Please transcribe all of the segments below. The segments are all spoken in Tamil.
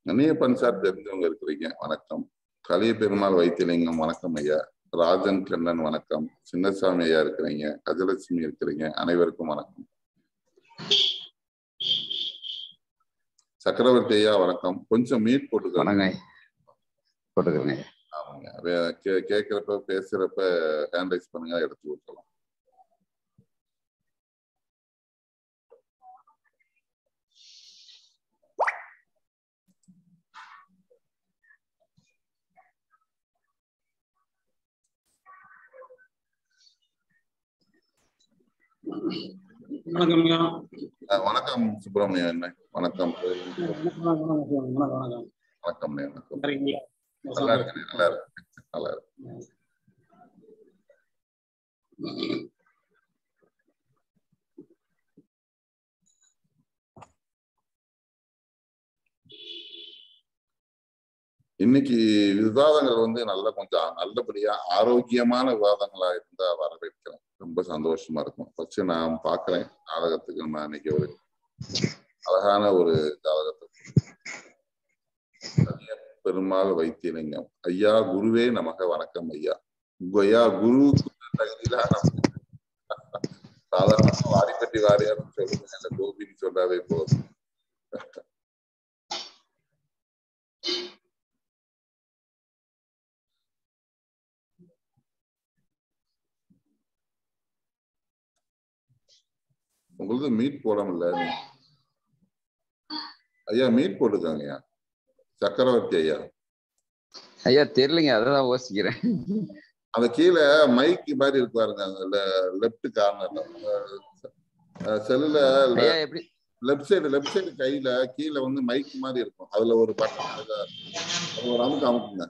நன்னியப்பன் சார் தெரிஞ்சவங்க இருக்கிறீங்க வணக்கம் கலிய பெருமாள் வைத்தியலிங்கம் வணக்கம் ஐயா ராஜன் கண்ணன் வணக்கம் சின்னசாமி ஐயா இருக்கிறீங்க கஜலட்சுமி இருக்கிறீங்க அனைவருக்கும் வணக்கம் சக்கரவர்த்தி ஐயா வணக்கம் கொஞ்சம் மீட் போட்டுக்கோங்க வணங்க போட்டுக்கிறேங்க ஆமாங்க வே- கே- கேட்கறப்ப பேசுறப்ப ஹேண்ட் ரைஸ் பண்ணுங்க எடுத்து விட்டுலாம் வணக்கம் ஐயா அஹ் வணக்கம் சுப்பிரமணியம் என்ன வணக்கம் வணக்கம் வணக்கம் வணக்கம் வணக்கம் வணக்கம் வணக்கம் சரிங்களா நல்லா இருக்கேன் நல்லா இருக்கு நல்லா இருக்கு இன்னைக்கு விவாதங்கள் வந்து நல்ல கொஞ்சம் நல்லபடியா ஆரோக்கியமான விவாதங்களா இருந்தா வரவேற்கிறேன் ரொம்ப சந்தோஷமா இருக்கும் ஃபர்ஸ்ட் நான் பாக்குறேன் நாடகத்துக்கு நம்ம இன்னைக்கு ஒரு அழகான ஒரு ஜாதகத்தை தனிய பெருமாள் வைத்தியலிங்கம் ஐயா குருவே நமக வணக்கம் ஐயா உங்க ஐயா குரு தகுதியில நமக்கு சாதாரணமா வாரிப்பட்டி வாரியார்னு சொல்லுங்க இல்ல கோபின்னு சொன்னாவே போதும் உங்களுக்கு மீட் போட முடியல ஐயா மீட் போட்டுக்கோங்க ஐயா சக்கரவர்த்தி ஐயா ஐயா தெரியலைங்க அதான் யோசிக்கிறேன் அந்த கீழே மைக் மாதிரி இருக்கு பாருங்க அந்த லெப்ட் கார்னர்ல செல்லுல ஐயா எப்படி லெஃப்ட் சைடு லெஃப்ட் சைடு கையில கீழே வந்து மைக் மாதிரி இருக்கும் அதுல ஒரு பட்டன் அதுல அது ஒரு அமுக்கு அமுக்குங்க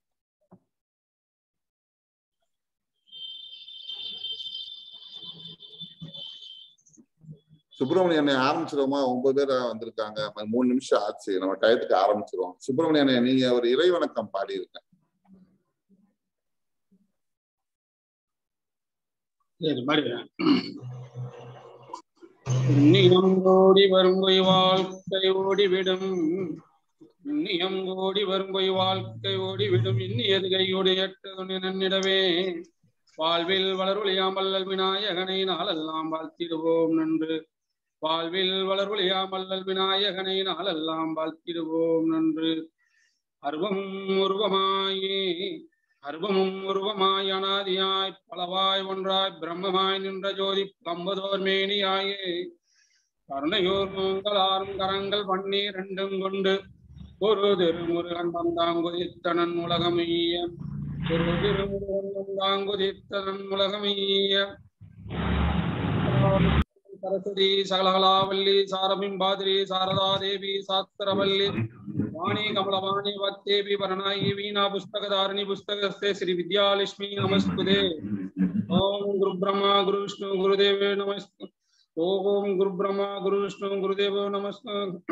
சுப்பிரமணிய அண்ணன் ஆரம்பிச்சிருவோமா ஒன்பது பேர் வந்திருக்காங்க ம- மூணு நிமிஷம் ஆச்சு நம்ம டயத்துக்கு ஆரம்பிச்சிருவோம் சுப்பிரமணிய அண்ணன் நீங்க ஒரு இறைவணக்கம் பாடி இருக்க சரி பாடுகிறேன் இன்னியம் கோடி வரும்பொய் வாழ்க்கை ஓடிவிடும் இன்னியம் கோடி வரும்பொய் வாழ்க்கை ஓடிவிடும் இன்னியது கையோடு எட்டது நன்னிடவே வாழ்வில் வளர்வழியாமல்லல் விநாயகனை நாளெல்லாம் வாழ்த்திடுவோம் நன்று வாழ்வில் வளர்வழியாமல்லல் விநாயகனை நாளெல்லாம் வாழ்த்திடுவோம் நன்று அருவம் உருவமாயே அருவமும் உருவமாய் அனாதியாய் பலவாய் ஒன்றாய் பிரம்மமாய் நின்ற ஜோதி கம்பதோர் மேனியாயே கருணையோர் மூங்களாரும் கரங்கள் பண்ணி ரெண்டும் கொண்டு ஒரு திருமுருகன் வந்தாங்குதித்தனன் உலகமைய ஒரு திருமுருகன் வந்தாங்குதித்தனன் உலகமைய சரஸ்வதி சகலகலாவல்லி சாரபிம்பாதிரி சாரதா தேவி சாஸ்திரவல்லி வாணி கமலவாணி வத்தேவி வரணாயி வீணா புஸ்தகதாரிணி புஸ்தகஸ்தே ஸ்ரீ வித்யாலட்சுமி நமஸ்துதே ஓம் குரு பிரம்மா குரு விஷ்ணு குருதேவே நமஸ்து ஓம் குரு பிரம்மா குரு விஷ்ணு குருதேவோ நமஸ்து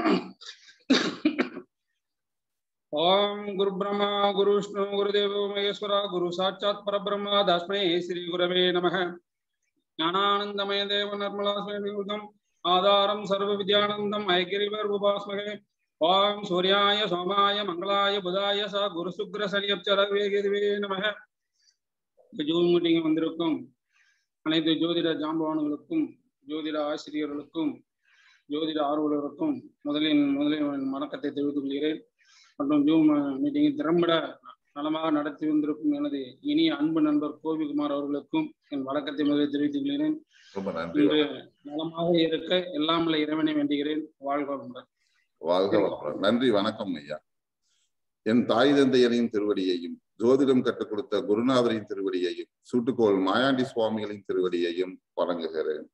ஓம் குரு பிரம்மா குரு விஷ்ணு குருதேவோ மகேஸ்வரா குரு சாட்சாத் பரபிரம்மா தஸ்மை ஸ்ரீ குரவே நமः ஞானானந்தமய தேவ நிர்மலாஸ்மயம் ஆதாரம் சர்வ வித்யானந்தம் ஐகிரிவர் உபாஸ்மகே ஓம் சூர்யாய சோமாய மங்களாய புதாய சா குரு சுக்ர சனியப்சரவே நமக ஜூம் மீட்டிங் வந்திருக்கும் அனைத்து ஜோதிட ஜாம்பவான்களுக்கும் ஜோதிட ஆசிரியர்களுக்கும் ஜோதிட ஆர்வலருக்கும் முதலில் முதலில் என் வணக்கத்தை தெரிவித்துக் கொள்கிறேன் மற்றும் ஜூம் மீட்டிங்கை திறம்பட நலமாக நடத்தி வந்திருக்கும் எனது இனிய அன்பு நண்பர் கோபிகுமார் அவர்களுக்கும் என் வணக்கத்தை முதலில் தெரிவித்துக் கொள்கிறேன் ரொம்ப நன்றி இன்று நலமாக இருக்க எல்லாம் உள்ள இறைவனை வேண்டுகிறேன் வாழ்க வளமுடன் வாழ்க வளமுடன் நன்றி வணக்கம் ஐயா என் தாய் தந்தையரின் திருவடியையும் ஜோதிடம் கற்றுக் கொடுத்த குருநாதரின் திருவடியையும் சூட்டுக்கோள் மாயாண்டி சுவாமிகளின் திருவடியையும் வணங்குகிறேன்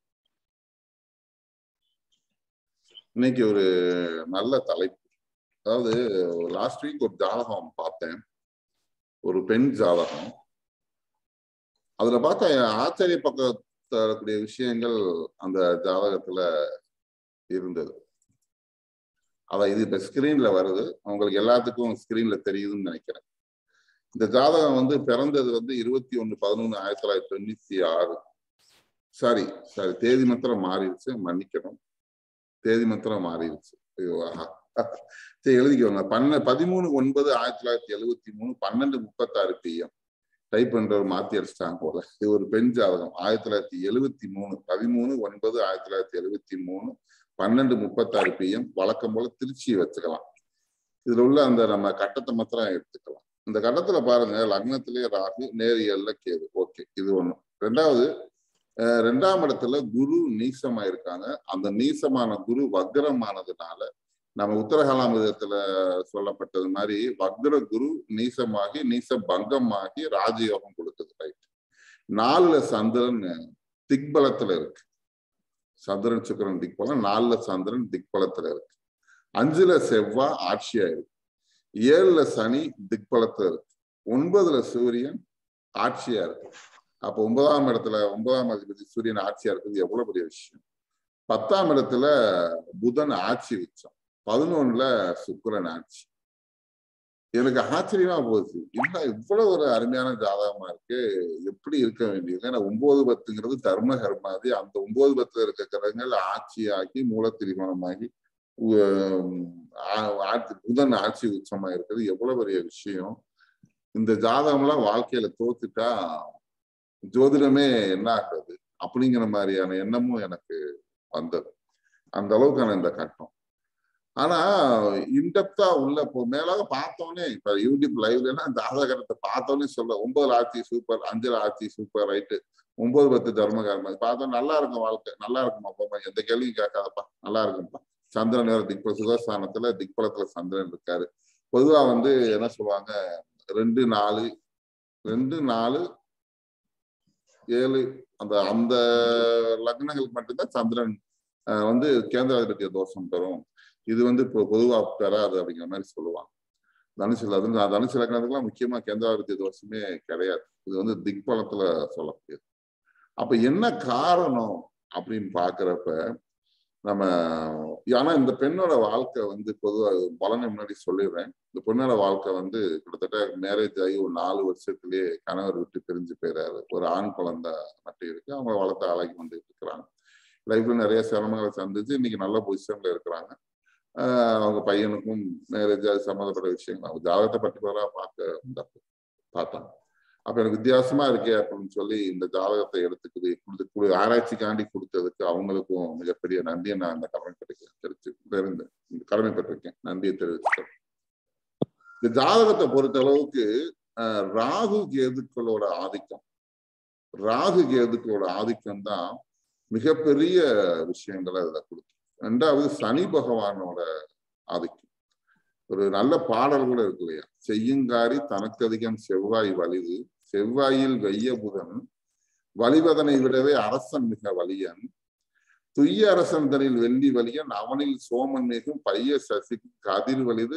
இன்னைக்கு ஒரு நல்ல தலைப்பு அதாவது லாஸ்ட் வீக் ஒரு ஜாதகம் பார்த்தேன் ஒரு பெண் ஜாதகம் அதுல பார்த்தா ஆச்சரிய பக்கம் தரக்கூடிய விஷயங்கள் அந்த ஜாதகத்துல இருந்தது அதான் இது இப்ப ஸ்கிரீன்ல வருது உங்களுக்கு எல்லாத்துக்கும் ஸ்கிரீன்ல தெரியுதுன்னு நினைக்கிறேன் இந்த ஜாதகம் வந்து பிறந்தது வந்து இருபத்தி ஒண்ணு பதினொன்னு ஆயிரத்தி தொள்ளாயிரத்தி தொண்ணூத்தி ஆறு சாரி சாரி தேதி மாத்திரம் மாறிடுச்சு மன்னிக்கணும் தேதி மாத்திரம் மாறிடுச்சு ஐயோ ஆஹா சரி எழுதிக்கோங்க பன்ன பதிமூணு ஒன்பது ஆயிரத்தி தொள்ளாயிரத்தி எழுவத்தி மூணு பன்னெண்டு முப்பத்தாறு பிஎம் டைப் பண்றவர் மாத்தி அடிச்சிட்டாங்க போல இது ஒரு பெண் ஜாதகம் ஆயிரத்தி தொள்ளாயிரத்தி எழுவத்தி மூணு பதிமூணு ஒன்பது ஆயிரத்தி தொள்ளாயிரத்தி எழுவத்தி மூணு பன்னெண்டு முப்பத்தாறு பிஎம் வழக்கம் போல திருச்சி வச்சுக்கலாம் இதுல உள்ள அந்த நம்ம கட்டத்தை மாத்திரம் எடுத்துக்கலாம் இந்த கட்டத்துல பாருங்க லக்னத்திலே ராகு நேரியல்ல கேது ஓகே இது ஒண்ணு ரெண்டாவது அஹ் ரெண்டாம் இடத்துல குரு நீசமா இருக்காங்க அந்த நீசமான குரு வக்ரமானதுனால நம்ம உத்தரகாலாமிதத்துல சொல்லப்பட்டது மாதிரி வக்ர குரு நீசமாகி நீச பங்கமாகி ராஜயோகம் கொடுக்குது ரைட் நாலுல சந்திரன் திக்பலத்துல இருக்கு சந்திரன் சுக்கரன் திக்பலம் நாலுல சந்திரன் திக்பலத்துல இருக்கு அஞ்சுல செவ்வாய் ஆட்சியா இருக்கு ஏழுல சனி திக்பலத்துல இருக்கு ஒன்பதுல சூரியன் ஆட்சியா இருக்கு அப்போ ஒன்பதாம் இடத்துல ஒன்பதாம் அதிபதி சூரியன் ஆட்சியா இருக்குது எவ்வளவு பெரிய விஷயம் பத்தாம் இடத்துல புதன் ஆட்சி வச்சோம் பதினொன்னுல சுக்கிரன் ஆட்சி எனக்கு ஆச்சரியமா போச்சு என்ன இவ்வளவு ஒரு அருமையான ஜாதகமா இருக்கு எப்படி இருக்க வேண்டியது ஏன்னா ஒன்பது பத்துங்கிறது தர்ம கர்மாதி அந்த ஒன்பது பத்துல இருக்க கிரகங்கள் ஆட்சியாகி மூல திரிமணமாகி புதன் ஆட்சி உச்சமா இருக்கிறது எவ்வளவு பெரிய விஷயம் இந்த ஜாதகம்லாம் வாழ்க்கையில தோத்துட்டா ஜோதிடமே என்ன ஆகுறது அப்படிங்கிற மாதிரியான எண்ணமும் எனக்கு வந்தது அந்த அளவுக்கான இந்த கட்டம் ஆனா இன்டெப்தா உள்ள இப்போ மேலாக பார்த்தோன்னே இப்ப யூடியூப் லைவ்ல எல்லாம் ஜாதகத்தை பார்த்தோன்னே சொல்ல ஒன்பதுல ஆட்சி சூப்பர் அஞ்சுல ஆட்சி சூப்பர் ரைட்டு ஒன்பது பத்து தர்மகர்ம பார்த்தோம் நல்லா இருக்கும் வாழ்க்கை நல்லா இருக்குமா போமா எந்த கேள்வியும் கேட்காதப்பா நல்லா இருக்கும்ப்பா சந்திரன் வேற திக்பல சுகஸ்தானத்துல திக்பலத்துல சந்திரன் இருக்காரு பொதுவா வந்து என்ன சொல்லுவாங்க ரெண்டு நாலு ரெண்டு நாலு ஏழு அந்த அந்த லக்னங்களுக்கு மட்டும்தான் சந்திரன் வந்து கேந்திராதிபத்திய தோஷம் பெறும் இது வந்து இப்போ பொதுவா பெறாது அப்படிங்கிற மாதிரி சொல்லுவாங்க தனுசு அது தனுசு லக்னத்துக்குலாம் முக்கியமா கேந்திராதிபத்திய தோஷமே கிடையாது இது வந்து திக்பலத்துல சொல்லக்கூடியது அப்ப என்ன காரணம் அப்படின்னு பாக்குறப்ப நம்ம ஆனா இந்த பெண்ணோட வாழ்க்கை வந்து பொதுவாக பலனை முன்னாடி சொல்லிடுறேன் இந்த பெண்ணோட வாழ்க்கை வந்து கிட்டத்தட்ட மேரேஜ் ஆகி ஒரு நாலு வருஷத்துலயே கணவர் விட்டு பிரிஞ்சு போயிடாரு ஒரு ஆண் குழந்தை மட்டும் இருக்கு அவங்க வளர்த்த அழகி வந்துட்டு இருக்கிறாங்க லைஃப்ல நிறைய சிரமங்களை சந்திச்சு இன்னைக்கு நல்ல பொசிஷன்ல இருக்கிறாங்க அவங்க பையனுக்கும் மேரேஜ் அது சம்மந்தப்பட்ட விஷயங்கள் அவங்க ஜாதகத்தை பர்டிகுலரா பார்க்க பார்த்தாங்க அப்ப எனக்கு வித்தியாசமா இருக்கே அப்படின்னு சொல்லி இந்த ஜாதகத்தை எடுத்துக்குது கொடுத்து ஆராய்ச்சிக்காண்டி கொடுத்ததுக்கு அவங்களுக்கும் மிகப்பெரிய நன்றியை நான் இந்த கடமைப்பட்டிருக்கேன் தெரிவிச்சு தெரிந்து கடமைப்பட்டிருக்கேன் நன்றியை தெரிவிச்சுட்டேன் இந்த ஜாதகத்தை பொறுத்த அளவுக்கு ராகு கேதுக்களோட ஆதிக்கம் ராகு கேதுக்களோட ஆதிக்கம் தான் மிகப்பெரிய விஷயங்களை அதுல கொடுக்கும் ரெண்டாவது சனி பகவானோட ஆதிக்கம் ஒரு நல்ல பாடல் கூட இருக்கு இல்லையா செய்யுங்காரி தனக்கதிகம் செவ்வாய் வலிது செவ்வாயில் வெய்ய புதன் வலிவதனை விடவே அரசன் மிக வலியன் துய்ய அரசன் தனில் வெள்ளி வலியன் அவனில் சோமன் மிகும் பைய சசி கதிர் வலிது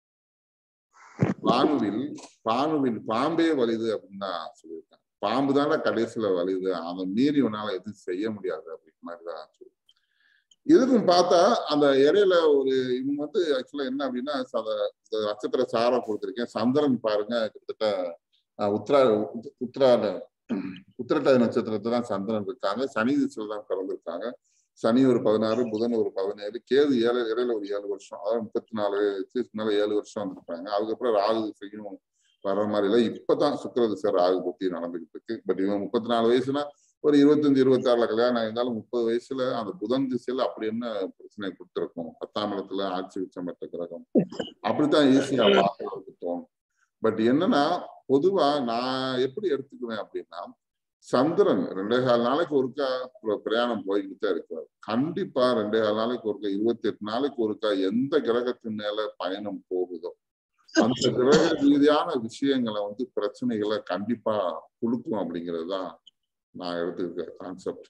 பானுவில் பானுவில் பாம்பே வலிது அப்படின்னு தான் சொல்லியிருக்காங்க பாம்பு தானே கடைசியில வலிது அதை மீறி உன்னால எதுவும் செய்ய முடியாது அப்படிங்கிற மாதிரி தான் சொல்லி இதுக்கும் பார்த்தா அந்த இடையில ஒரு இவங்க வந்து ஆக்சுவலா என்ன அப்படின்னா நட்சத்திர சாரம் கொடுத்துருக்கேன் சந்திரன் பாருங்க கிட்டத்தட்ட உத்ரா உத்ராட உத்திரட்டாதி நட்சத்திரத்துல தான் சந்திரன் இருக்காங்க சனி திசையில தான் பிறந்திருக்காங்க சனி ஒரு பதினாறு புதன் ஒரு பதினேழு கேது ஏழு இடையில ஒரு ஏழு வருஷம் அதாவது முப்பத்தி நாலு மேல ஏழு வருஷம் வந்திருப்பாங்க அதுக்கப்புறம் ராகு திசையும் வர்ற மாதிரி இல்லை இப்பதான் சுக்கர திசை ராகு புத்தி நடந்துகிட்டு இருக்கு பட் இவன் முப்பத்தி நாலு வயசுனா ஒரு இருபத்தஞ்சு இருபத்தி ஆறுல கல்யாணம் இருந்தாலும் முப்பது வயசுல அந்த புதன் திசையில அப்படி என்ன பிரச்சனை கொடுத்துருக்கும் பத்தாம் இடத்துல ஆட்சி உச்சம் பெற்ற கிரகம் அப்படித்தான் ஈஸியா பார்க்கறதுக்கு தோணும் பட் என்னன்னா பொதுவா நான் எப்படி எடுத்துக்குவேன் அப்படின்னா சந்திரன் ரெண்டே கால் நாளைக்கு ஒருக்கா பிரயாணம் போய்கிட்டு தான் இருக்கிறார் கண்டிப்பா ரெண்டே கால் நாளைக்கு ஒருக்கா இருபத்தி எட்டு நாளைக்கு ஒருக்கா எந்த கிரகத்தின் மேல பயணம் போகுதோ அந்த கிரக ரீதியான விஷயங்களை வந்து பிரச்சனைகளை கண்டிப்பா கொடுக்கும் அப்படிங்கிறது தான் நான் எடுத்துக்கிற கான்செப்ட்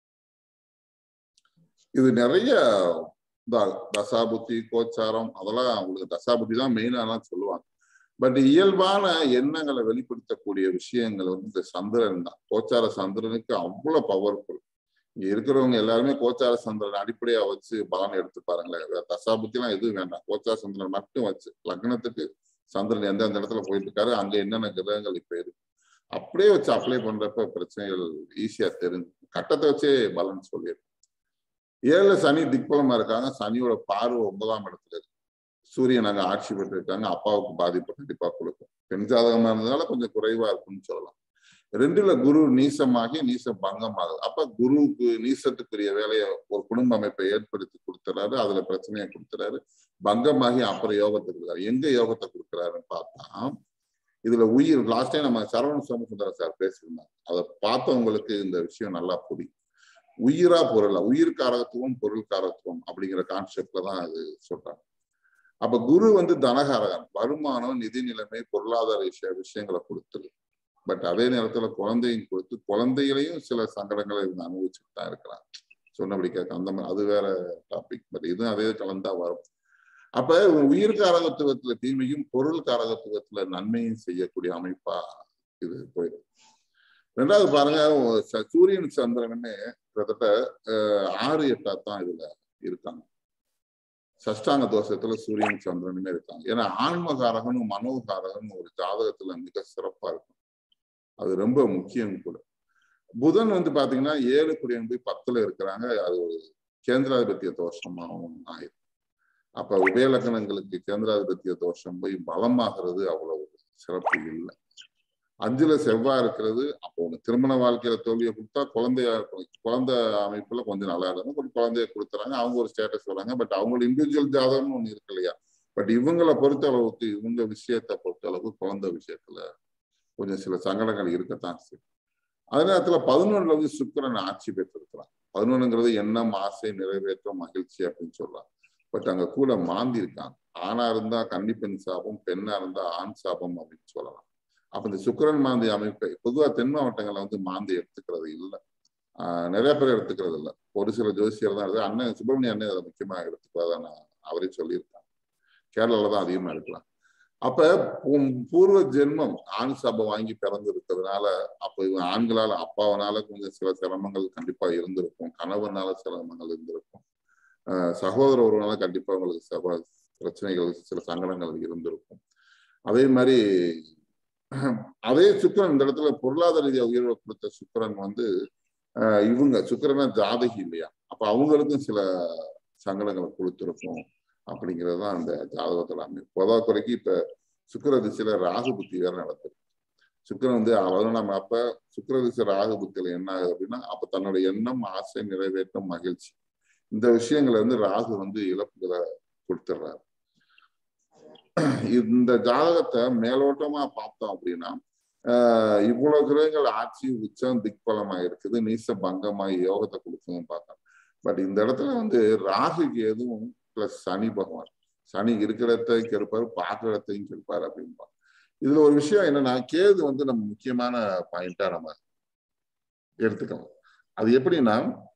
இது நிறைய தசாபுத்தி கோச்சாரம் அதெல்லாம் உங்களுக்கு தசாபுத்தி தான் மெயினாலாம் சொல்லுவாங்க பட் இயல்பான எண்ணங்களை வெளிப்படுத்தக்கூடிய விஷயங்கள் வந்து இந்த சந்திரன் தான் கோச்சார சந்திரனுக்கு அவ்வளவு பவர்ஃபுல் இங்க இருக்கிறவங்க எல்லாருமே கோச்சார சந்திரன் அடிப்படையா வச்சு பலன் எடுத்து பாருங்களேன் தசாபுத்தி எல்லாம் எதுவும் வேண்டாம் கோச்சார சந்திரன் மட்டும் வச்சு லக்னத்துக்கு சந்திரன் எந்தெந்த இடத்துல போயிட்டு இருக்காரு அங்க என்னென்ன கிரகங்கள் இப்ப இருக்கு அப்படியே வச்சு அப்ளை பண்றப்ப பிரச்சனைகள் ஈஸியா தெரிஞ்சு கட்டத்தை வச்சே பலன் சொல்லிடும் ஏழுல சனி திக்பலமா இருக்காங்க சனியோட பார்வை ஒன்பதாம் இடத்துல இருக்கு சூரியன் அங்க ஆட்சி பெற்றிருக்காங்க அப்பாவுக்கு பாதிப்பு கண்டிப்பா கொடுக்கும் பெண் ஜாதகமா இருந்ததுனால கொஞ்சம் குறைவா இருக்கும்னு சொல்லலாம் ரெண்டுல குரு நீசமாகி நீச பங்கமாகுது அப்ப குருவுக்கு நீசத்துக்குரிய வேலையை ஒரு குடும்ப அமைப்பை ஏற்படுத்தி கொடுத்துறாரு அதுல பிரச்சனையை கொடுத்துறாரு பங்கமாகி அப்புறம் யோகத்தை கொடுக்குறாரு எங்க யோகத்தை கொடுக்குறாருன்னு பார்த்தா இதுல உயிர் லாஸ்ட் டைம் நம்ம சரவண சோமசுந்தரம் சார் பேசியிருந்தாங்க அதை பார்த்தவங்களுக்கு இந்த விஷயம் நல்லா புரியும் உயிரா பொருளா உயிர் காரகத்துவம் பொருள் காரகத்துவம் அப்படிங்கிற கான்செப்ட்ல தான் அது சொல்றாங்க அப்ப குரு வந்து தனகாரகன் வருமானம் நிதி நிலைமை பொருளாதார விஷய விஷயங்களை கொடுத்துரு பட் அதே நேரத்துல குழந்தையும் கொடுத்து குழந்தைகளையும் சில சங்கடங்களை இவங்க அனுபவிச்சுட்டு தான் இருக்கிறாங்க சொன்னபடி கேட்க அந்த மாதிரி அது வேற டாபிக் பட் இதுவும் அதே கலந்தா வரும் அப்ப உயிர் காரகத்துவத்துல தீமையும் பொருள் காரகத்துவத்துல நன்மையும் செய்யக்கூடிய அமைப்பா இது போயிடும் ரெண்டாவது பாருங்க ச- சூரியன் சந்திரனுமே கிட்டத்தட்ட அஹ், ஆறு எட்டா தான் இதுல இருக்காங்க சஷ்டாங்க தோஷத்துல சூரியன் சந்திரனுமே இருக்காங்க ஏன்னா ஆன்மகாரகனும் மனோகாரகனும் ஒரு ஜாதகத்துல மிக சிறப்பா இருக்கும் அது ரொம்ப முக்கியம் கூட புதன் வந்து பாத்தீங்கன்னா ஏழு குடியன் போய் பத்துல இருக்கிறாங்க அது ஒரு கேந்திராதிபத்திய தோஷமாகவும் ஆயிரும் அப்ப உபயலக்கணங்களுக்கு கேந்திராதிபத்திய தோஷம் போய் பலமாகிறது அவ்வளவு சிறப்பு இல்லை அஞ்சுல செவ்வாய் இருக்கிறது அப்போ உங்க திருமண வாழ்க்கையில தோல்வியை கொடுத்தா குழந்தைய குழந்தை அமைப்புல கொஞ்சம் நல்லா இருக்கும் கொஞ்சம் குழந்தைய கொடுத்துறாங்க அவங்க ஒரு ஸ்டேட்டஸ் வராங்க பட் அவங்களோட இண்டிவிஜுவல் ஜாதகம்னு ஒண்ணு இருக்கு இல்லையா பட் இவங்களை பொறுத்த அளவுக்கு இவங்க விஷயத்தை பொறுத்த அளவுக்கு குழந்தை விஷயத்துல கொஞ்சம் சில சங்கடங்கள் இருக்கத்தான் செய்யும் அதே நேரத்துல பதினொன்றுல வந்து சுக்கிரன் ஆட்சி பெற்றிருக்கிறான் பதினொன்றுங்கிறது எண்ணம் ஆசை நிறைவேற்றம் மகிழ்ச்சி அப்படின்னு சொல்லலாம் பட் அங்க கூட மாந்தி இருக்காங்க ஆணா இருந்தா கன்னி பெண் சாபம் பெண்ணா இருந்தா ஆண் சாபம் அப்படின்னு சொல்லலாம் அப்ப இந்த சுக்கிரன் மாந்தி அமைப்பை பொதுவா தென் மாவட்டங்கள்ல வந்து மாந்தி எடுத்துக்கிறது இல்லை ஆஹ் நிறைய பேர் எடுத்துக்கிறது இல்லை ஒரு சில ஜோசியர் தான் எடுத்து அண்ணன் சுப்பிரமணிய அண்ணன் அதை முக்கியமா எடுத்துக்கிறதா நான் அவரே சொல்லியிருக்காங்க கேரளால தான் அதிகமா எடுக்கலாம் அப்ப பூ- பூர்வ ஜென்மம் ஆண் சாபம் வாங்கி பிறந்து இருக்கிறதுனால அப்ப இவன் ஆண்களால அப்பாவனால கொஞ்சம் சில சிரமங்கள் கண்டிப்பா இருந்திருக்கும் கணவனால சிரமங்கள் இருந்திருக்கும் ஆஹ் சகோதர உறவுனால கண்டிப்பா அவங்களுக்கு சில பிரச்சனைகள் சில சங்கடங்கள் இருந்திருக்கும் அதே மாதிரி அதே சுக்கிரன் இந்த இடத்துல பொருளாதார ரீதியா உயர்வை கொடுத்த சுக்கிரன் வந்து ஆஹ் இவங்க சுக்கிரனா ஜாதகி இல்லையா அப்ப அவங்களுக்கும் சில சங்கடங்களை கொடுத்திருக்கும் அப்படிங்கிறது தான் அந்த ஜாதகத்துல அமைப்பு பொதா குறைக்கு இப்ப சுக்கிர திசையில ராகு புத்தி வேற நடக்குது சுக்கிரன் வந்து பதினொன்றாம் அப்ப சுக்கிர திசை ராகு புத்தியில என்ன ஆகுது அப்படின்னா அப்ப தன்னோட எண்ணம் ஆசை நிறைவேற்றம் மகிழ்ச்சி இந்த விஷயங்களை வந்து ராகு வந்து இழப்புகளை கொடுத்துடுறாரு இந்த ஜாதகத்தை மேலோட்டமா பார்த்தோம் அப்படின்னா ஆஹ் இவ்வளவு கிரகங்கள் ஆட்சி உச்சம் திக்பலமா இருக்குது நீச பங்கமாய் யோகத்தை கொடுக்குதுன்னு பார்த்தோம் பட் இந்த இடத்துல வந்து ராகுக்கு எதுவும் பிளஸ் சனி பகவான் சனி இருக்கிற இடத்தையும் கெடுப்பாரு பார்க்குற இடத்தையும் கெடுப்பாரு அப்படின்பா இதுல ஒரு விஷயம் என்னன்னா கேது வந்து நம்ம முக்கியமான பாயிண்டா நம்ம எடுத்துக்கலாம் அது எப்படின்னா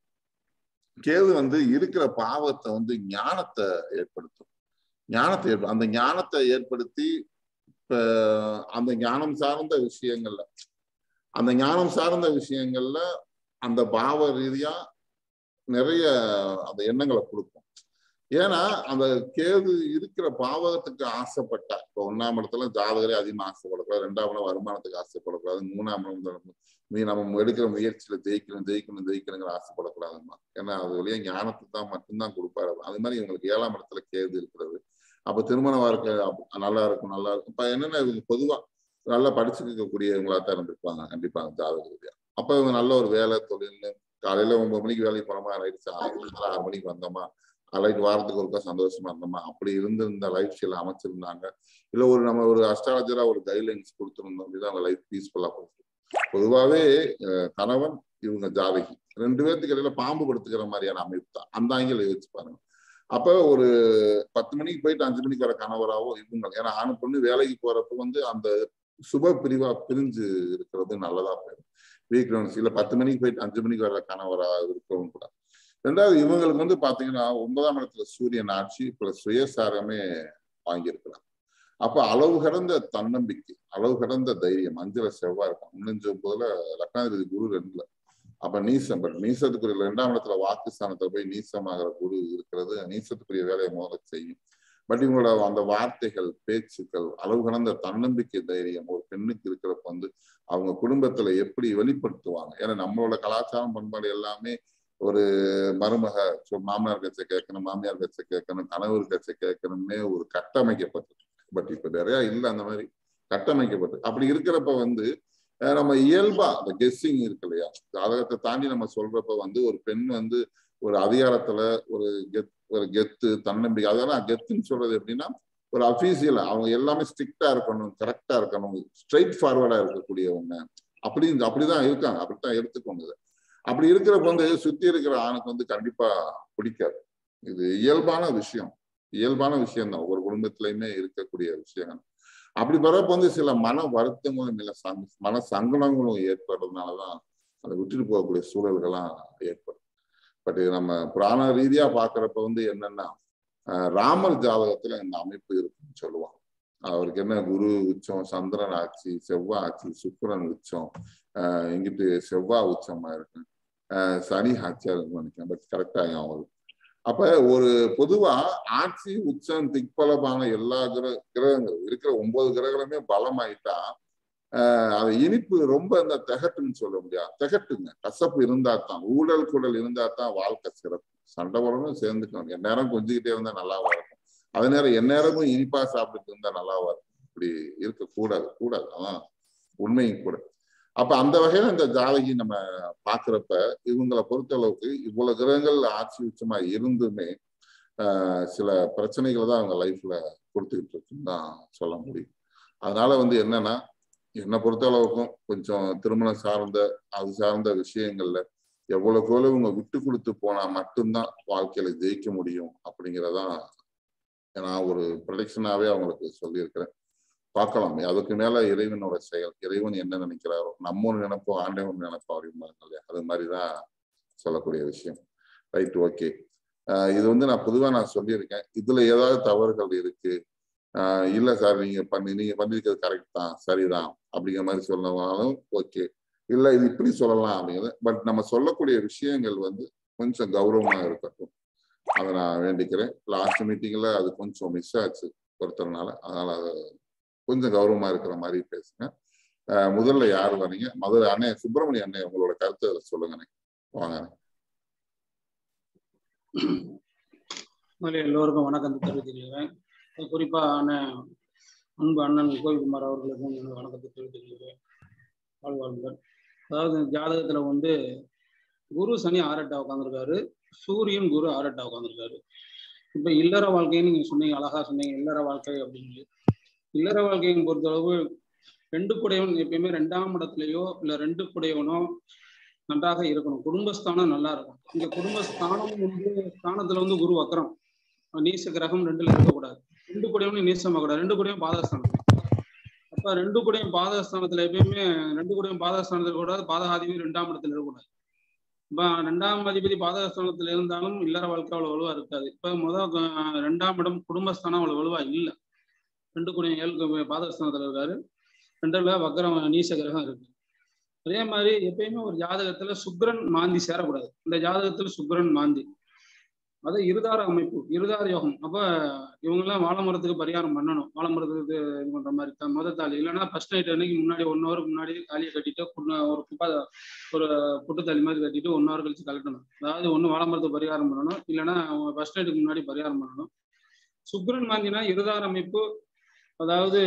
கேது வந்து இருக்கிற பாவத்தை வந்து ஞானத்தை ஏற்படுத்தும் ஞானத்தை ஏற்ப அந்த ஞானத்தை ஏற்படுத்தி இப்ப அந்த ஞானம் சார்ந்த விஷயங்கள்ல அந்த ஞானம் சார்ந்த விஷயங்கள்ல அந்த பாவ ரீதியா நிறைய அந்த எண்ணங்களை கொடுக்கும் ஏன்னா அந்த கேது இருக்கிற பாவகத்துக்கு ஆசைப்பட்டா இப்போ ஒன்னாம் இடத்துல ஜாதகரே அதிகமா ஆசைப்படக்கூடாது ரெண்டாம் இடம் வருமானத்துக்கு ஆசைப்படக்கூடாது மூணாம் இடம் நீ நம்ம எடுக்கிற முயற்சியில ஜெயிக்கணும் ஜெயிக்கணும் ஜெயிக்கணுங்கிற ஆசைப்படக்கூடாதுமா ஏன்னா அது வழியா ஞானத்தை தான் மட்டும்தான் கொடுப்பாரு அது மாதிரி இவங்களுக்கு ஏழாம் இடத்துல கேது இருக்கிறது அப்ப திருமண வாழ்க்கை அப்ப நல்லா இருக்கும் நல்லா இருக்கும் இப்ப என்னன்னா இவங்க பொதுவா நல்லா படிச்சுக்கக்கூடியவங்களா தான் இருந்திருப்பாங்க கண்டிப்பா ஜாதக ரீதியா அப்ப இவங்க நல்ல ஒரு வேலை தொழில்னு காலையில ஒன்பது மணிக்கு வேலைக்கு போனோமா நைட்டு ஆறு மணிக்கு வந்தோமா லைக் வாரத்துக்கு ஒருக்கா சந்தோஷமா இருந்தோமா அப்படி இருந்து இந்த லைஃப் ஸ்டைல அமைச்சிருந்தாங்க இல்ல ஒரு நம்ம ஒரு அஸ்ட்ராலஜரா ஒரு கைட்லைன்ஸ் கொடுத்துருந்தோம் அப்படிதான் அவங்க லைஃப் பீஸ்ஃபுல்லா போகும் பொதுவாவே கணவன் இவங்க ஜாதகி ரெண்டு பேர்த்துக்கு இடையில பாம்பு படுத்துக்கிற மாதிரியான அமைப்பு தான் அந்த ஆங்கில யோசிச்சு பாருங்க அப்ப ஒரு பத்து மணிக்கு போயிட்டு அஞ்சு மணிக்கு வர கணவராவோ இவங்க ஏன்னா ஆணு பொண்ணு வேலைக்கு போறப்ப வந்து அந்த சுப பிரிவா பிரிஞ்சு இருக்கிறது நல்லதா போயிடும் வீக் இல்ல பத்து மணிக்கு போயிட்டு அஞ்சு மணிக்கு வர கணவரா இருக்கவும் கூட ரெண்டாவது இவங்களுக்கு வந்து பாத்தீங்கன்னா ஒன்பதாம் இடத்துல சூரியன் ஆட்சி பிளஸ் சுயசாரமே வாங்கியிருக்கிறாங்க அப்ப அளவு கடந்த தன்னம்பிக்கை அளவு கடந்த தைரியம் அஞ்சுல செவ்வாய் இருக்கும் முன்னஞ்சு ஒன்பதுல லக்னாதிபதி குரு ரெண்டுல அப்ப நீசம் பட் நீசத்துக்குரிய ரெண்டாம் இடத்துல வாக்குஸ்தானத்துல போய் நீசமாகிற குரு இருக்கிறது நீசத்துக்குரிய வேலையை முதல்ல செய்யும் பட் இவங்களோட அந்த வார்த்தைகள் பேச்சுக்கள் அளவு கடந்த தன்னம்பிக்கை தைரியம் ஒரு பெண்ணுக்கு இருக்கிறப்ப வந்து அவங்க குடும்பத்துல எப்படி வெளிப்படுத்துவாங்க ஏன்னா நம்மளோட கலாச்சாரம் பண்பாடு எல்லாமே ஒரு மருமக சொ- மாமனார் கட்சை கேட்கணும் மாமியார் கட்சை கேட்கணும் கணவர் கட்சை கேட்கணும்னே ஒரு கட்டமைக்கப்பட்டது பட் இப்ப நிறைய இல்லை அந்த மாதிரி கட்டமைக்கப்பட்டது அப்படி இருக்கிறப்ப வந்து அஹ் நம்ம இயல்பா அந்த கெஸ்ஸிங் இருக்கு இல்லையா ஜாதகத்தை தாண்டி நம்ம சொல்றப்ப வந்து ஒரு பெண் வந்து ஒரு அதிகாரத்துல ஒரு கெத் ஒரு கெத்து தன்னம்பிக்கை அதெல்லாம் கெத்துன்னு சொல்றது எப்படின்னா ஒரு அபிஷியல் அவங்க எல்லாமே ஸ்ட்ரிக்டா இருக்கணும் கரெக்டா இருக்கணும் ஸ்ட்ரைட் ஃபார்வர்டா இருக்கக்கூடியவங்க அப்படி அப்படிதான் இருக்காங்க அப்படித்தான் எடுத்துக்கோங்க இதை. அப்படி இருக்கிறப்ப வந்து சுத்தி இருக்கிற ஆணுக்கு வந்து கண்டிப்பா பிடிக்காது இது இயல்பான விஷயம் இயல்பான விஷயம் தான் ஒவ்வொரு குடும்பத்திலயுமே இருக்கக்கூடிய விஷயம் அப்படி வரப்ப வந்து சில மன வருத்தங்களும் இல்ல சங் மன சங்கடங்களும் ஏற்படுறதுனாலதான் அதை விட்டுட்டு போகக்கூடிய சூழல்கள்லாம் ஏற்படும் பட் நம்ம புராண ரீதியா பாக்குறப்ப வந்து என்னன்னா ஆஹ் ராமர் ஜாதகத்துல இந்த அமைப்பு இருக்குன்னு சொல்லுவாங்க அவருக்கு என்ன குரு உச்சம் சந்திரன் ஆட்சி செவ்வாய் ஆட்சி சுக்கிரன் உச்சம் ஆஹ் இங்கிட்டு செவ்வாய் உச்சமா இருக்கு ஆஹ் சனி ஆட்சியா இருக்குன்னு நினைக்கிறேன் பட் கரெக்டா ஆகும் அப்ப ஒரு பொதுவா ஆட்சி உச்சம் திக்பலமான எல்லா கிர கிரகங்கள் இருக்கிற ஒன்பது கிரகங்களுமே பலமாயிட்டா ஆஹ் அது இனிப்பு ரொம்ப இந்த திகட்டுன்னு சொல்ல முடியாது திகட்டுங்க கசப்பு இருந்தா தான் ஊழல் குடல் இருந்தா தான் வாழ்க்கை சிறப்பு சண்டை போடணும் சேர்ந்துக்கணும் எந்நேரம் கொஞ்சிக்கிட்டே இருந்தா நல்லாவா இருக்கும் அதே நேரம் எந்நேரமும் இனிப்பா சாப்பிட்டுட்டு இருந்தா நல்லாவா இருக்கும் இப்படி இருக்கக்கூடாது கூடாது அதான் உண்மையும் கூட அப்ப அந்த வகையில இந்த ஜாதகி நம்ம பாக்குறப்ப இவங்களை பொறுத்தளவுக்கு இவ்வளவு கிரகங்கள் ஆட்சி உச்சமா இருந்துமே ஆஹ் சில பிரச்சனைகளை தான் அவங்க லைஃப்ல கொடுத்துக்கிட்டு இருக்குன்னு தான் சொல்ல முடியும் அதனால வந்து என்னன்னா என்னை பொறுத்தளவுக்கும் கொஞ்சம் திருமணம் சார்ந்த அது சார்ந்த விஷயங்கள்ல எவ்வளவுக்கு எவ்வளவு இவங்க விட்டு கொடுத்து போனா மட்டும்தான் வாழ்க்கையில ஜெயிக்க முடியும் அப்படிங்கிறதான் நான் ஒரு ப்ரொடக்ஷனாவே அவங்களுக்கு சொல்லியிருக்கிறேன் பார்க்கலாம் அதுக்கு மேல இறைவனோட செயல் இறைவன் என்ன நினைக்கிறாரோ நம்ம ஒன்று நினைப்போம் ஆண்டவன் நினைப்போம் அப்படிம்பாங்க இல்லையா அது மாதிரிதான் சொல்லக்கூடிய விஷயம் ரைட் ஓகே இது வந்து நான் பொதுவா நான் சொல்லியிருக்கேன் இதுல ஏதாவது தவறுகள் இருக்கு ஆஹ் இல்ல சார் நீங்க பண்ணி நீங்க பண்ணிருக்கிறது கரெக்ட் தான் சரிதான் அப்படிங்கிற மாதிரி சொல்லனாலும் ஓகே இல்ல இது இப்படி சொல்லலாம் அப்படிங்கிறது பட் நம்ம சொல்லக்கூடிய விஷயங்கள் வந்து கொஞ்சம் கௌரவமா இருக்கட்டும் அதை நான் வேண்டிக்கிறேன் லாஸ்ட் மீட்டிங்ல அது கொஞ்சம் மிஸ் ஆச்சு ஒருத்தர்னால அதனால அது கொஞ்சம் கௌரவமா இருக்கிற மாதிரி பேசுங்க ஆஹ் முதல்ல யார் வரீங்க முதல்ல அண்ணே சுப்பிரமணிய அண்ணே உங்களோட கருத்தை அதுல சொல்லுங்கண்ணே வாங்க முதல்ல எல்லோருக்கும் வணக்கம் தெரிவித்துக்கிறேன் குறிப்பா அண்ணன் அன்பு அண்ணன் கோவில்குமார் அவர்களுக்கும் எனது வணக்கத்தை தெரிவித்துக்கிறேன் வாழ்வாழ்வுகள் அதாவது ஜாதகத்துல வந்து குரு சனி ஆரட்டா உட்காந்துருக்காரு சூரியன் குரு ஆரட்டா உட்காந்துருக்காரு இப்ப இல்லற வாழ்க்கைன்னு நீங்க சொன்னீங்க அழகா சொன்னீங்க இல்லற வாழ்க்கை அப்படின்னு இல்லற வாழ்க்கையை பொறுத்தளவு ரெண்டு குடையவன் எப்பயுமே ரெண்டாம் இடத்துலயோ இல்ல ரெண்டு குடையவனோ நன்றாக இருக்கணும் குடும்பஸ்தானம் நல்லா இருக்கும் இங்க குடும்பஸ்தானம் வந்து ஸ்தானத்துல வந்து குரு வக்கரம் நீச கிரகம் ரெண்டுல இருக்கக்கூடாது ரெண்டு கூடையும் நீசமாக கூடாது ரெண்டு கூடையும் பாதஸ்தானம் அப்ப ரெண்டு கூடையும் பாதஸ்தானத்துல எப்பயுமே ரெண்டு கூடையும் பாதஸ்தானத்துல கூடாது பாதகாதிபதி ரெண்டாம் இடத்துல இருக்கக்கூடாது இப்ப ரெண்டாம் அதிபதி பாதஸ்தானத்துல இருந்தாலும் இல்லற வாழ்க்கை அவ்வளவு வலுவா இருக்காது இப்ப முதல் ரெண்டாம் இடம் குடும்பஸ்தானம் அவ்வளவு வலுவா இல்ல ரெண்டு கூடையும் ஏழு பாதஸ்தானத்துல இருக்காரு ரெண்டுல வக்கரம் நீச கிரகம் இருக்கு அதே மாதிரி எப்பயுமே ஒரு ஜாதகத்துல சுக்ரன் மாந்தி சேரக்கூடாது இந்த ஜாதகத்துல சுக்ரன் மாந்தி அது இருதார அமைப்பு இருதார யோகம் அப்ப இவங்க எல்லாம் வாழை மரத்துக்கு பரிகாரம் பண்ணணும் வாழை மரத்துக்கு இது பண்ற மாதிரி தான் முத தாலி இல்லைன்னா ஃபர்ஸ்ட் நைட் அன்னைக்கு முன்னாடி ஒன் ஹவருக்கு முன்னாடி தாலியை கட்டிட்டு ஒரு குப்பா ஒரு புட்டு தாலி மாதிரி கட்டிட்டு ஒன் ஹவர் கழிச்சு கலட்டணும் அதாவது ஒண்ணு வாழை மரத்துக்கு பரிகாரம் பண்ணணும் இல்லைன்னா ஃபர்ஸ்ட் நைட்டுக்கு முன்னாடி பரிகாரம் பண்ணணும் சுக்ரன் மாந்தினா இருதார அமைப்பு அதாவது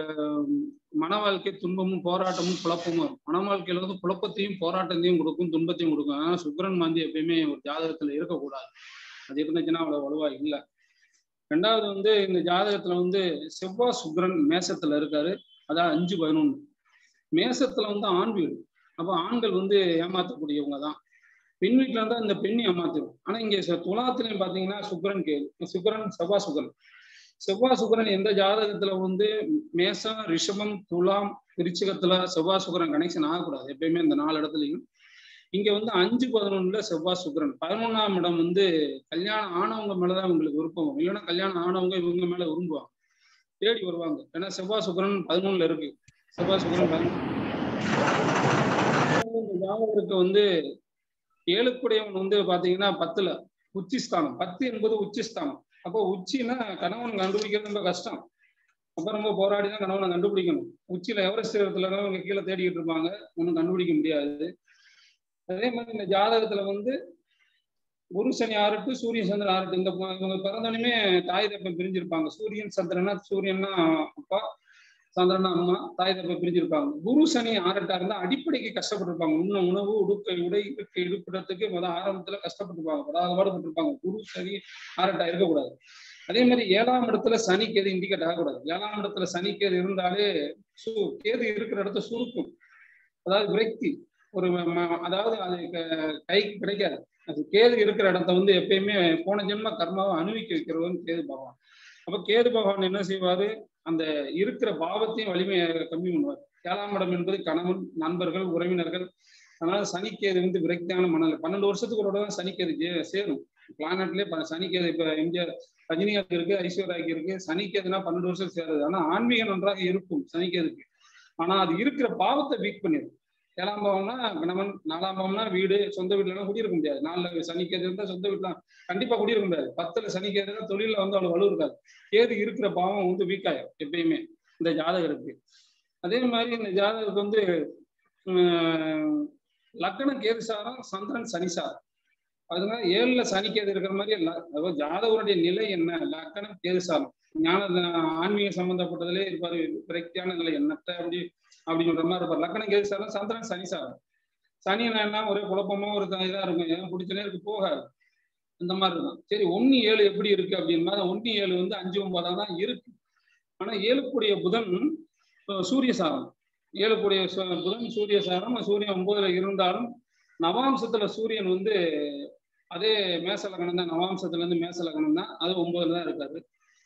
மன வாழ்க்கை துன்பமும் போராட்டமும் குழப்பமும் இருக்கும் மன வாழ்க்கையில வந்து குழப்பத்தையும் போராட்டத்தையும் கொடுக்கும் துன்பத்தையும் கொடுக்கும் ஆனா சுக்ரன் மாந்தி எப்பயுமே ஒரு ஜாதகத்துல இருக்கக்கூடாது அது இருந்துச்சுன்னா அவ்வளவு வலுவா இல்லை ரெண்டாவது வந்து இந்த ஜாதகத்துல வந்து செவ்வாய் சுக்ரன் மேசத்துல இருக்காரு அதான் அஞ்சு பதினொன்னு மேசத்துல வந்து ஆண் வீடு அப்போ ஆண்கள் வந்து ஏமாத்தக்கூடியவங்க தான் பெண் வீட்டுல இருந்தா இந்த பெண் ஏமாத்திடும் ஆனா இங்க துலாத்துலயும் பாத்தீங்கன்னா சுக்ரன் கேது சுக்ரன் செவ்வாய் சுக்ரன் செவ்வாய் சுக்கரன் எந்த ஜாதகத்துல வந்து மேசம் ரிஷபம் துலாம் விருச்சிகத்துல செவ்வாய் சுக்கரன் கனெக்ஷன் ஆகக்கூடாது எப்பயுமே இந்த நாலு இடத்துலையும் இங்க வந்து அஞ்சு பதினொன்னுல செவ்வாய் சுக்கரன் பதினொன்னாம் இடம் வந்து கல்யாணம் ஆனவங்க மேலதான் இவங்களுக்கு விருப்பம் இல்லைன்னா கல்யாணம் ஆனவங்க இவங்க மேல விரும்புவாங்க தேடி வருவாங்க ஏன்னா செவ்வாய் சுக்கரன் பதினொன்னுல இருக்கு செவ்வாய் சுக்கரன் பதினொன்று இந்த ஜாதகருக்கு வந்து ஏழுக்குடையவன் வந்து பாத்தீங்கன்னா பத்துல உச்சிஸ்தானம் பத்து என்பது உச்சிஸ்தானம் அப்போ உச்சின்னா கணவன் கண்டுபிடிக்கிறது ரொம்ப கஷ்டம் அப்ப ரொம்ப போராடி தான் கணவனை கண்டுபிடிக்கணும் உச்சியில எவரெஸ்ட் இடத்துல இவங்க கீழே தேடிக்கிட்டு இருப்பாங்க ஒன்றும் கண்டுபிடிக்க முடியாது அதே மாதிரி இந்த ஜாதகத்துல வந்து குரு சனி ஆறுட்டு சூரியன் சந்திரன் ஆறுட்டு இந்த ப- இவங்க பிறந்தோடனே தாய் தப்பம் பிரிஞ்சிருப்பாங்க சூரியன் சந்திரனா சூரியன்னா அப்பா சந்திரனா அம்மா தாய் தப்பம் பிரிஞ்சிருப்பாங்க குரு சனி ஆறட்டா இருந்தா அடிப்படைக்கு கஷ்டப்பட்டிருப்பாங்க உண்ண உணவு உடுக்க உடை இருக்க இருப்பிடத்துக்கு முத ஆரம்பத்துல கஷ்டப்பட்டிருப்பாங்க படாத பாடுபட்டிருப்பாங்க குரு சனி ஆறட்டா இருக்கக்கூடாது அதே மாதிரி ஏழாம் இடத்துல சனி கேது இண்டிகேட் ஆகக்கூடாது ஏழாம் இடத்துல சனி கேது இருந்தாலே சு கேது இருக்கிற இடத்த சுருக்கும் அதாவது விரக்தி ஒரு ம- ம- அதாவது அது க- கைக்கு கிடைக்காது அது கேது இருக்கிற இடத்த வந்து எப்பயுமே போன ஜென்ம கர்மாவை அனுபவிக்க வைக்கிறவங்க கேது பகவான் அப்ப கேது பகவான் என்ன செய்வாரு அந்த இருக்கிற பாவத்தையும் வலிமையை கம்மி பண்ணுவார் ஏழாம் இடம் என்பது கணவன் நண்பர்கள் உறவினர்கள் அதனால சனிக்கேது வந்து விரக்தியான மனநிலை பன்னெண்டு வருஷத்துக்கு ஒரு தடவை சனிக்கேது ஜே- சேரும் பிளானட்லயே ப- சனிக்கேது இப்ப எம்ஜிஆர் ரஜினிகாந்த் இருக்கு ஐஸ்வர்யாக்கு இருக்கு சனிக்கேதுனா பன்னெண்டு வருஷம் சேருது ஆனா ஆன்மீகம் நன்றாக இருக்கும் சனிக்கேதுக்கு ஆனா அது இருக்கிற பாவத்தை வீக் பண்ணிடும் ஏழாம் பாவம்னா கணவன் நாலாம் பாவம்னா வீடு சொந்த வீட்டுல எல்லாம் குடியிருக்க முடியாது நாலுல சனிக்கேது இருந்தா சொந்த வீட்டுல கண்டிப்பா குடியிருக்க முடியாது பத்துல சனிக்கேது இருந்தா தொழில வந்து அவ்வளவு வலு இருக்காது கேது இருக்கிற பாவம் வந்து வீக் ஆயிடும் எப்பயுமே இந்த ஜாதகருக்கு அதே மாதிரி இந்த ஜாதகருக்கு வந்து உம், லக்னம் கேது சாரம் சந்திரன் சனி சாரம் அதனால ஏழுல சனி கேது இருக்கிற மாதிரி ல- அதாவது ஜாதகருடைய நிலை என்ன லக்னம் கேது சாரம் ஞான ஆன்மீக சம்பந்தப்பட்டதுலே இருப்பாரு விரக்தியான நிலை என்னட்ட அப்படி அப்படி சொல்ற மாதிரி இருப்பார் லக்னம் கேது சாரம் சந்திரன் சனி சாரம் சனி என்ன ஒரே குழப்பமா ஒரு இதா இருக்கும் ஏன் பிடிச்ச நேருக்கு போகாது அந்த மாதிரி இருக்கும் சரி ஒன்னு ஏழு எப்படி இருக்கு அப்படின்னா ஒன்னு ஏழு வந்து அஞ்சு ஒன்பதா தான் இருக்கு ஆனா ஏழுக்குடைய புதன் அஹ், சூரிய சாரம் ஏழுக்குடைய சு- புதன் சூரிய சாரம் சூரியன் ஒன்பதுல இருந்தாலும் நவாம்சத்துல சூரியன் வந்து அதே மேச லக்னம் தான் நவாம்சத்துல இருந்து மேச லக்னம் தான் அது ஒன்பதுல தான் இருக்காரு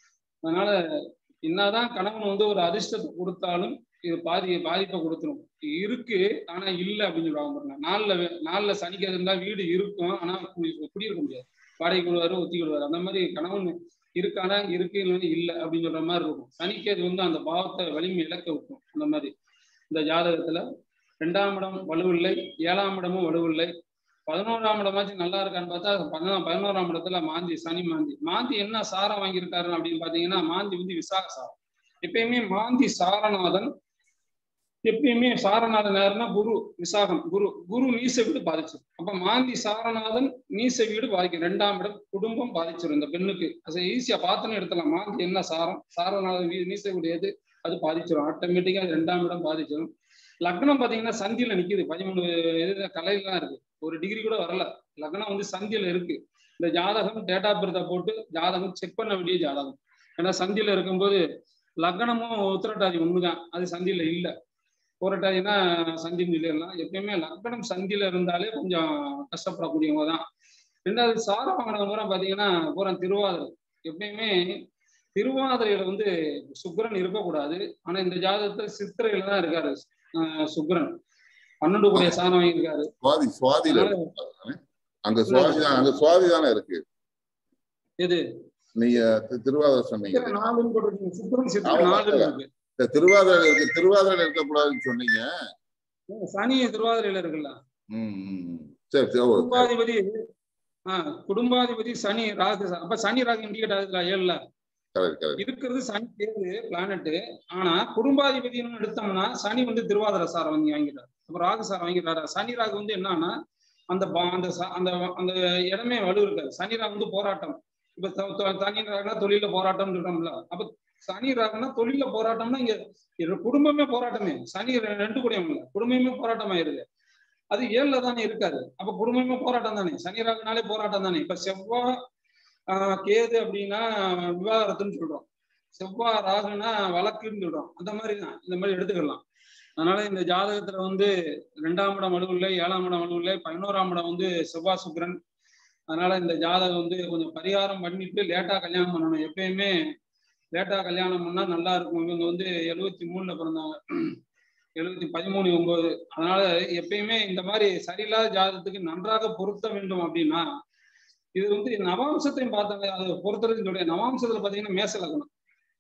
அதனால என்னதான் கணவன் வந்து ஒரு அதிர்ஷ்டத்தை கொடுத்தாலும் இது பாதி பாதிப்பை கொடுத்துரும் இருக்கு ஆனா இல்ல அப்படின்னு சொல்லுவாங்க பாருங்க நாலுல வே- நாலுல சனிக்கு இருந்தா வீடு இருக்கும் ஆனா குடி குடியிருக்க முடியாது வாடகை கொள்வாரு ஒத்தி கொள்வாரு அந்த மாதிரி கணவன் இருக்கானா இருக்கு இல்லைன்னு இல்ல அப்படின்னு சொல்ற மாதிரி இருக்கும் சனிக்கேது வந்து அந்த பாவத்தை வலிமை இழக்க வைக்கும் அந்த மாதிரி இந்த ஜாதகத்துல ரெண்டாம் இடம் வலுவில்லை ஏழாம் இடமும் வலுவில்லை பதினோராம் இடமாச்சும் நல்லா இருக்கான்னு பார்த்தா பதினோ- பதினோராம் இடத்துல மாந்தி சனி மாந்தி மாந்தி என்ன சாரம் வாங்கியிருக்காரு அப்படின்னு பாத்தீங்கன்னா மாந்தி வந்து விசாக சாரம் எப்பயுமே மாந்தி சாரநாதன் எப்பயுமே சாரநாதன் யாருன்னா குரு விசாகம் குரு குரு நீச வீடு பாதிச்சிடும் அப்ப மாந்தி சாரநாதன் நீச வீடு பாதிக்கும் ரெண்டாம் இடம் குடும்பம் பாதிச்சிடும் இந்த பெண்ணுக்கு அது ஈஸியா பார்த்தோன்னு எடுத்துலாம் மாந்தி என்ன சாரம் சாரநாதன் வீ- நீச வீடு எது அது பாதிச்சிடும் ஆட்டோமேட்டிக்கா அது ரெண்டாம் இடம் பாதிச்சிடும் லக்னம் பாத்தீங்கன்னா சந்தியில நிக்குது பதிமூணு இது கலையெல்லாம் இருக்கு ஒரு டிகிரி கூட வரல லக்னம் வந்து சந்தியில இருக்கு இந்த ஜாதகம் டேட்டா பிறத்தை போட்டு ஜாதகம் செக் பண்ண வேண்டிய ஜாதகம் ஏன்னா சந்தியில இருக்கும்போது லக்னமும் உத்திரட்டாதி ஒண்ணுதான் அது சந்தியில இல்ல புரட்டாதினா சந்தின்னு சொல்லிடலாம் எப்பயுமே லக்னம் சந்தியில இருந்தாலே கொஞ்சம் கஷ்டப்படக்கூடியவங்க தான் ரெண்டாவது சார வாங்கினவங்க பூரா பாத்தீங்கன்னா பூரா திருவாதிரை எப்பயுமே திருவாதிரையில வந்து சுக்கிரன் இருக்கக்கூடாது ஆனா இந்த ஜாதகத்துல சித்திரையில தான் இருக்காரு ஆஹ் சுக்கிரன் பன்னெண்டு கூடிய சாணம் வாங்கியிருக்காரு சுவாதி சுவாதியில அதனால இருக்கு. அங்க சுவாதி தான் அங்க சுவாதி தானே இருக்கு எது நீங்க தி- திருவாதிரை சொன்னீங்க சித்திரை நாலுன்னு போட்டிருக்கீங்க சுக்கிரன் சித்திரை ஆமா, நாலுன்னு இருக்கு இந்த திருவாதிரை இருக்கு திருவாதிரை இருக்கக்கூடாதுன்னு சொன்னீங்க சனி திருவாதிரையில இருக்குல்ல ம், ம், ம். சரி சரி ஓ, குடும்பாதிபதி ஆஹ் குடும்பாதிபதி சனி ராகு அப்ப சனி ராகு இண்டிகேட் ஆகுதுல ஏழுல கரெக்ட் கரெக்ட் இருக்கிறது சனி தேர்வு பிளானட் ஆனா குடும்பாதிபதினு எடுத்தோம்னா சனி வந்து திருவாதிர சாரம் வாங்கி வாங்கிட்டாரு அப்ப ராகு சாரம் வாங்கிட்டாரு சனி ராகு வந்து என்னன்னா அந்த பா- அந்த ச- அந்த அந்த இடமே வலு இருக்காது சனி ராகு வந்து போராட்டம் இப்ப த- த- தனி ராகுனா தொழில போராட்டம் சொல்றோம்ல அப்ப சனி ராகுனா தொழில போராட்டம்னா இங்க இரு குடும்பமே போராட்டமே சனி ரெ- ரெண்டு கூடயும் இல்ல குடும்பமே போராட்டம் ஆயிருது அது ஏழுல தானே இருக்காது அப்ப குடும்பமே போராட்டம் தானே சனி ராகுனாலே போராட்டம் தானே இப்ப செவ்வாய் ஆஹ் கேது அப்படின்னா விவாகரத்துன்னு சொல்றோம் செவ்வாய் ராகுனா வழக்குன்னு சொல்றோம் அந்த மாதிரி தான் இந்த மாதிரி எடுத்துக்கலாம் அதனால இந்த ஜாதகத்துல வந்து ரெண்டாம் இடம் வலுவில்லை ஏழாம் இடம் வலுவில்லை பதினோராம் இடம் வந்து செவ்வாய் சுக்கிரன் அதனால இந்த ஜாதகம் வந்து கொஞ்சம் பரிகாரம் பண்ணிட்டு லேட்டா கல்யாணம் பண்ணணும் எப்பயுமே லேட்டா கல்யாணம் பண்ணா நல்லா இருக்கும் இவங்க வந்து எழுவத்தி மூணுல பிறந்தாங்க எழுவத்தி பதிமூணு ஒன்பது அதனால எப்பயுமே இந்த மாதிரி சரியில்லாத ஜாதகத்துக்கு நன்றாக பொருத்த வேண்டும் அப்படின்னா இது வந்து நவாம்சத்தையும் பார்த்தாங்க அது பொறுத்தவரைக்கும் சொல்றேன் நவாம்சத்துல பாத்தீங்கன்னா மேச லக்னம்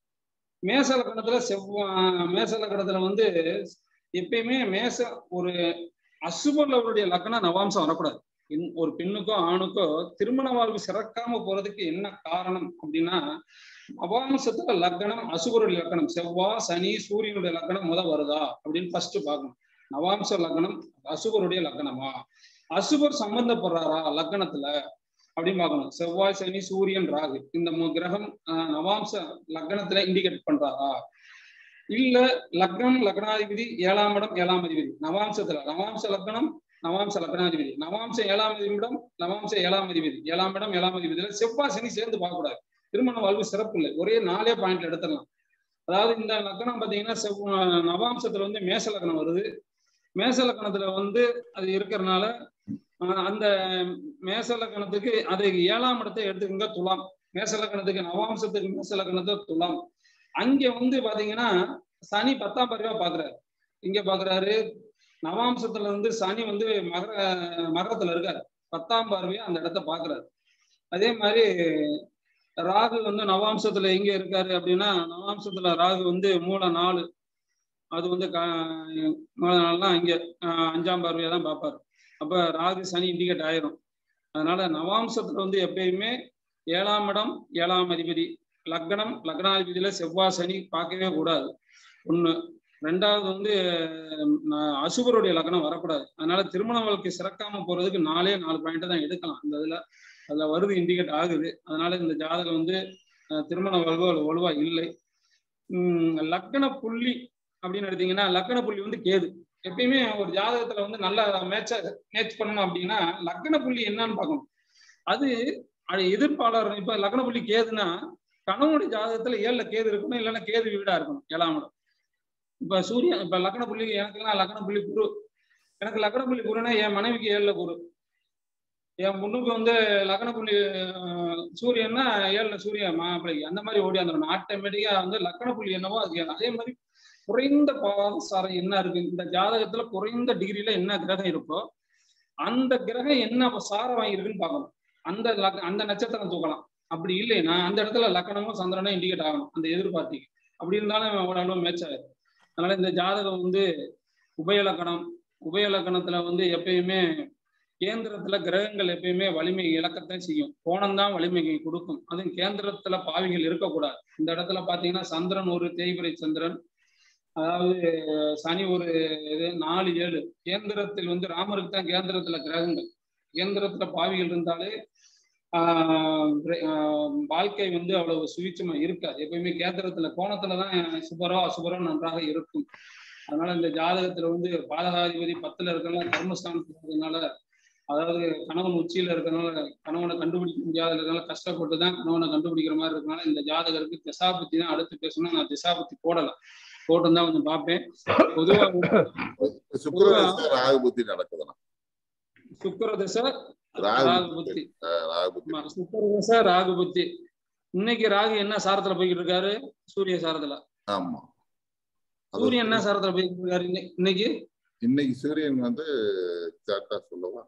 மேச லக்னத்துல செவ்வா மேச லக்னத்துல வந்து எப்பயுமே மேச ஒரு அசுபல்லவருடைய லக்னம் நவாம்சம் வரக்கூடாது இன்- ஒரு பெண்ணுக்கோ ஆணுக்கோ திருமண வாழ்வு சிறக்காம போறதுக்கு என்ன காரணம் அப்படின்னா நவாம்சத்துல லக்னம் அசுபருடைய லக்னம் செவ்வாய் சனி சூரியனுடைய லக்னம் முத வருதா அப்படின்னு ஃபர்ஸ்ட் பார்க்கணும் நவாம்ச லக்னம் அசுபருடைய லக்னமா அசுபர் சம்பந்தப்படுறாரா லக்னத்துல அப்படின்னு பார்க்கணும் செவ்வாய் சனி சூரியன் ராகு இந்த மூ கிரகம் ஆஹ், நவாம்ச லக்னத்துல இண்டிகேட் பண்றாரா இல்ல லக்னம் லக்னாதிபதி ஏழாம் இடம் ஏழாம் அதிபதி நவாம்சத்துல நவாம்ச லக்னம் நவாம்ச லக்னாதிபதி நவாம்ச ஏழாம் அதிபதியிடம் நவாம்ச ஏழாம் அதிபதி ஏழாம் இடம் ஏழாம் அதிபதியில செவ்வாய் சனி சேர்ந்து பார்க்க கூடாது திருமண வாழ்வு சிறப்பு இல்லை ஒரே நாலே பாயிண்ட்ல எடுத்துடலாம் அதாவது இந்த லக்னம் பாத்தீங்கன்னா செவ் நவாம்சத்துல வந்து மேச லக்னம் வருது மேச லக்னத்துல வந்து அது இருக்கிறதுனால ஆஹ், அந்த மேச லக்னத்துக்கு அது ஏழாம் இடத்தை எடுத்துக்கோங்க துலாம் மேச லக்னத்துக்கு நவாம்சத்துக்கு மேச லக்னத்தை துலாம் அங்க வந்து பாத்தீங்கன்னா சனி பத்தாம் பார்வையா பாக்குறாரு இங்க பாக்குறாரு நவாம்சத்துல இருந்து சனி வந்து மகர மகரத்துல இருக்காரு பத்தாம் பார்வையா அந்த இடத்த பாக்குறாரு அதே மாதிரி ராகு வந்து நவாம்சத்துல எங்க இருக்காரு அப்படின்னா நவாம்சத்துல ராகு வந்து மூல நாலு அது வந்து கா- மூல நாள்லாம் இங்க ஆஹ், அஞ்சாம் பார்வையா தான் பார்ப்பாரு அப்ப ராகு சனி இண்டிகேட் ஆயிரும் அதனால நவாம்சத்துல வந்து எப்பயுமே ஏழாம் இடம் ஏழாம் அதிபதி லக்னம் லக்னாதிபதியில செவ்வாய் சனி பார்க்கவே கூடாது ஒண்ணு ரெண்டாவது வந்து அஹ், அசுபருடைய லக்னம் வரக்கூடாது அதனால திருமண வாழ்க்கை சிறக்காம போறதுக்கு நாலே நாலு பாயிண்ட் தான் எடுக்கலாம் இந்த இதுல அதுல வருது இண்டிகேட் ஆகுது அதனால இந்த ஜாதகம் வந்து அஹ், திருமண வாழ்வு அவ்வளவு வலுவா இல்லை உம் லக்ன புள்ளி அப்படின்னு எடுத்தீங்கன்னா லக்ன புள்ளி வந்து கேது எப்பயுமே ஒரு ஜாதகத்துல வந்து நல்ல மேட்ச மேட்ச் பண்ணணும் அப்படின்னா லக்ன புள்ளி என்னன்னு பார்க்கணும் அது அது எதிர்ப்பாளர் இப்ப லக்ன புள்ளி கேதுன்னா கணவனுடைய ஜாதகத்துல ஏழுல கேது இருக்கணும் இல்லைன்னா கேது வீடா இருக்கணும் ஏழாம் இடம் இப்ப சூரியன் இப்ப லக்ன புள்ளி எனக்குலாம் லக்ன புள்ளி குரு எனக்கு லக்ன புள்ளி குருன்னா என் மனைவிக்கு ஏழுல குரு என் பொண்ணுக்கு வந்து லக்ன புள்ளி அஹ், சூரியன்னா ஏழுல சூரியன் மாப்பிள்ளைக்கு அந்த மாதிரி ஓடி வந்துடணும் ஆட்டோமேட்டிக்கா வந்து லக்ன புள்ளி என்னவோ அது ஏழு. அதே மாதிரி குறைந்த பாவசாரம் என்ன இருக்கு இந்த ஜாதகத்துல குறைந்த டிகிரில என்ன கிரகம் இருக்கோ அந்த கிரகம் என்ன சாரம் வாங்கியிருக்குன்னு பார்க்கணும் அந்த லக் அந்த நட்சத்திரம் தூக்கலாம் அப்படி இல்லைன்னா அந்த இடத்துல லக்கணமும் சந்திரனும் இண்டிகேட் ஆகணும் அந்த எதிர்பார்ட்டிக்கு அப்படி இருந்தாலும் ஓரளவு மேட்ச் ஆயிடும் அதனால இந்த ஜாதகம் வந்து உபயலக்கணம் உபயலக்கணத்துல வந்து எப்பயுமே கேந்திரத்துல கிரகங்கள் எப்பயுமே வலிமை இழக்கத்தான் செய்யும் கோணம் தான் வலிமையை கொடுக்கும் அதுவும் கேந்திரத்துல பாவிகள் இருக்கக்கூடாது இந்த இடத்துல பாத்தீங்கன்னா சந்திரன் ஒரு தேய்பிரை சந்திரன் அதாவது சனி ஒரு இது நாலு ஏழு கேந்திரத்தில் வந்து ராமருக்கு தான் கேந்திரத்துல கிரகங்கள் கேந்திரத்துல பாவிகள் இருந்தாலே ஆஹ் கிர- ஆஹ் வாழ்க்கை வந்து அவ்வளவு சுவிச்சமா இருக்காது எப்பயுமே கேந்திரத்துல கோணத்துலதான் சுபரோ அசுபரோ நன்றாக இருக்கும் அதனால இந்த ஜாதகத்துல வந்து பாதகாதிபதி பத்துல இருக்கனால கர்மஸ்தானத்துல இருக்கிறதுனால அதாவது கணவன் உச்சியில இருக்கறனால கணவனை கண்டுபிடிக்க முடியாத இருக்கனால கஷ்டப்பட்டு தான் கணவனை கண்டுபிடிக்கிற மாதிரி இருக்கனால இந்த ஜாதகருக்கு திசாபுத்தி தான் அடுத்து பேசணும் நான் திசாபுத்தி போடல போட்டு தான் கொஞ்சம் பார்ப்பேன் பொதுவா சுக்கிரதசை ராகு புத்தி நடக்குதுண்ணா சுக்கர தசை ராகு ராகு புத்தி அஹ் ராகு புத்தி ஆமா, சுக்கிர தசை ராகு புத்தி இன்னைக்கு ராகு என்ன சாரத்துல போய்கிட்டு இருக்காரு சூரிய சாரத்துல ஆமா அது சூரியன் என்ன சாரத்துல போய்கிட்டு இருக்காரு இன்னை- இன்னைக்கு இன்னைக்கு சூரியன் வந்து எக்ஸாக்டா சொல்லவா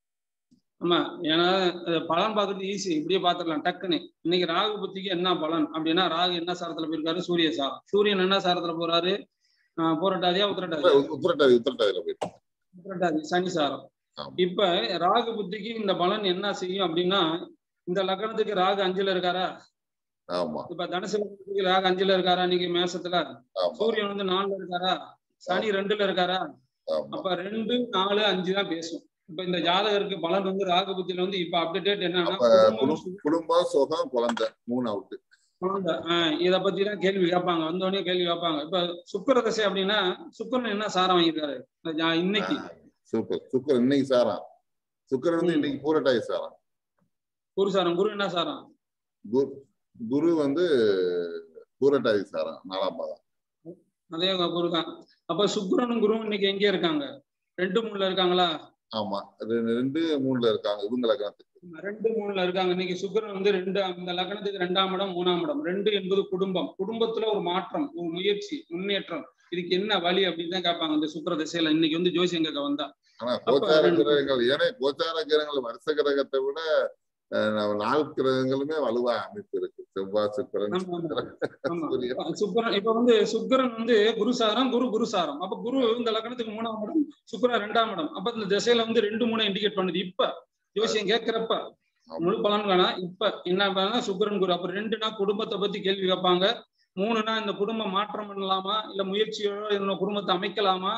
ஆமா ஏன்னா அது பலன் பார்க்கறது ஈஸி இப்படியே பார்த்துக்கலாம் டக்குன்னு இன்னைக்கு ராகு புத்திக்கு என்ன பலன் அப்படின்னா ராகு என்ன சாரத்துல போயிருக்காரு சூரிய சாரம் சூரியன் என்ன சாரத்துல போறாரு ஆஹ் போராட்டாதியா உத்திரட்டாதியா உத்திரட்டாதி உத்திரட்டாதியில போயிட்டு உத்திரட்டாதி சனி சாரம் ஆமா. இப்ப ராகு புத்திக்கு இந்த பலன் என்ன செய்யும் அப்படின்னா இந்த லக்னத்துக்கு ராகு அஞ்சுல இருக்காரா ஆமா இப்ப தனுசு லக்னத்துக்கு ராகு அஞ்சுல இருக்காரா இன்னைக்கு மேசத்துல ஆமா சூரியன் வந்து நாலுல இருக்காரா சனி ரெண்டுல இருக்காரா ஆமா அப்ப ரெண்டு நாலு அஞ்சு தான் பேசும் இப்ப இந்த ஜாதகருக்கு பலன் வந்து ராகு புத்தியில வந்து இப்ப அப்டேட் என்னன்னா அப்ப குடும்பம், குடும்- குடும்பம் சுகம் குழந்தை மூணு அவுட்டு குழந்தை ஆஹ் இத பத்தி தான் கேள்வி கேட்பாங்க வந்தோடனே கேள்வி கேட்பாங்க இப்ப சுக்கிர தசை அப்படின்னா சுக்கிரன் என்ன சாரம் வாங்கியிருக்காரு இந்த ஜா- இன்னைக்கு சூப்பர் சுக்கரன் இன்னைக்கு சாரம் சுக்கரன் வந்து ம். இன்னைக்கு பூரட்டாதி சாரம் குரு சாரம் குரு என்ன சாரம் குரு குரு வந்து பூரட்டாதி சாரம் நாலாம் பாதம் அதே குரு தான் அப்ப சுக்கிரனும் குருவும் இன்னைக்கு எங்கே இருக்காங்க ரெண்டு மூணுல இருக்காங்களா ஆமா ரெண்டு- ரெண்டு மூணுல இருக்காங்க இவங்க லக்னத்துக்கு ரெண்டு மூணுல இருக்காங்க இன்னைக்கு சுக்கிரன் வந்து ரெண்டு அந்த லக்னத்துக்கு ரெண்டாம் இடம் மூணாம் இடம் ரெண்டு என்பது குடும்பம் குடும்பத்துல ஒரு மாற்றம் ஒரு முயற்சி முன்னேற்றம் இதுக்கு என்ன வழி அப்படின்னு தான் கேட்பாங்க இந்த சுக்கிர திசையில இன்னைக்கு வந்து ஜோசியம் கேட்க வந்தா ஆனா கோச்சார ரெண்டு- கிரகங்கள் ஏன்னா கோச்சார கிரகங்கள் வருஷ கிரகத்தை விட அஹ், நம்ம நாள் கிரகங்களுமே வலுவா அமைப்பு இருக்கு செவ்வாய் சுக்கரன் ஆமா, ஆமா. ஆமா. சூரியன் சுக்கிரன் இப்ப வந்து சுக்கிரன் வந்து குருசாரம் குரு குருசாரம் அப்ப குரு இந்த லக்னத்துக்கு மூணாம் இடம் சுக்கிரன் ரெண்டாம் இடம் அப்ப இந்த திசையில வந்து ரெண்டு மூணு இண்டிகேட் பண்ணுது இப்ப ஜோசியம் கேட்கிறப்ப ஆமா. முழு பலன் வேணாம் இப்ப என்ன பண்ணா சுக்கிரன் குரு அப்ப ரெண்டுனா குடும்பத்தை பத்தி கேள்வி கேட்பாங்க மூணுனா இந்த குடும்பம் மாற்றம் பண்ணலாமா இல்ல முயற்சியோட இந்த குடும்பத்தை அமைக்கலாமா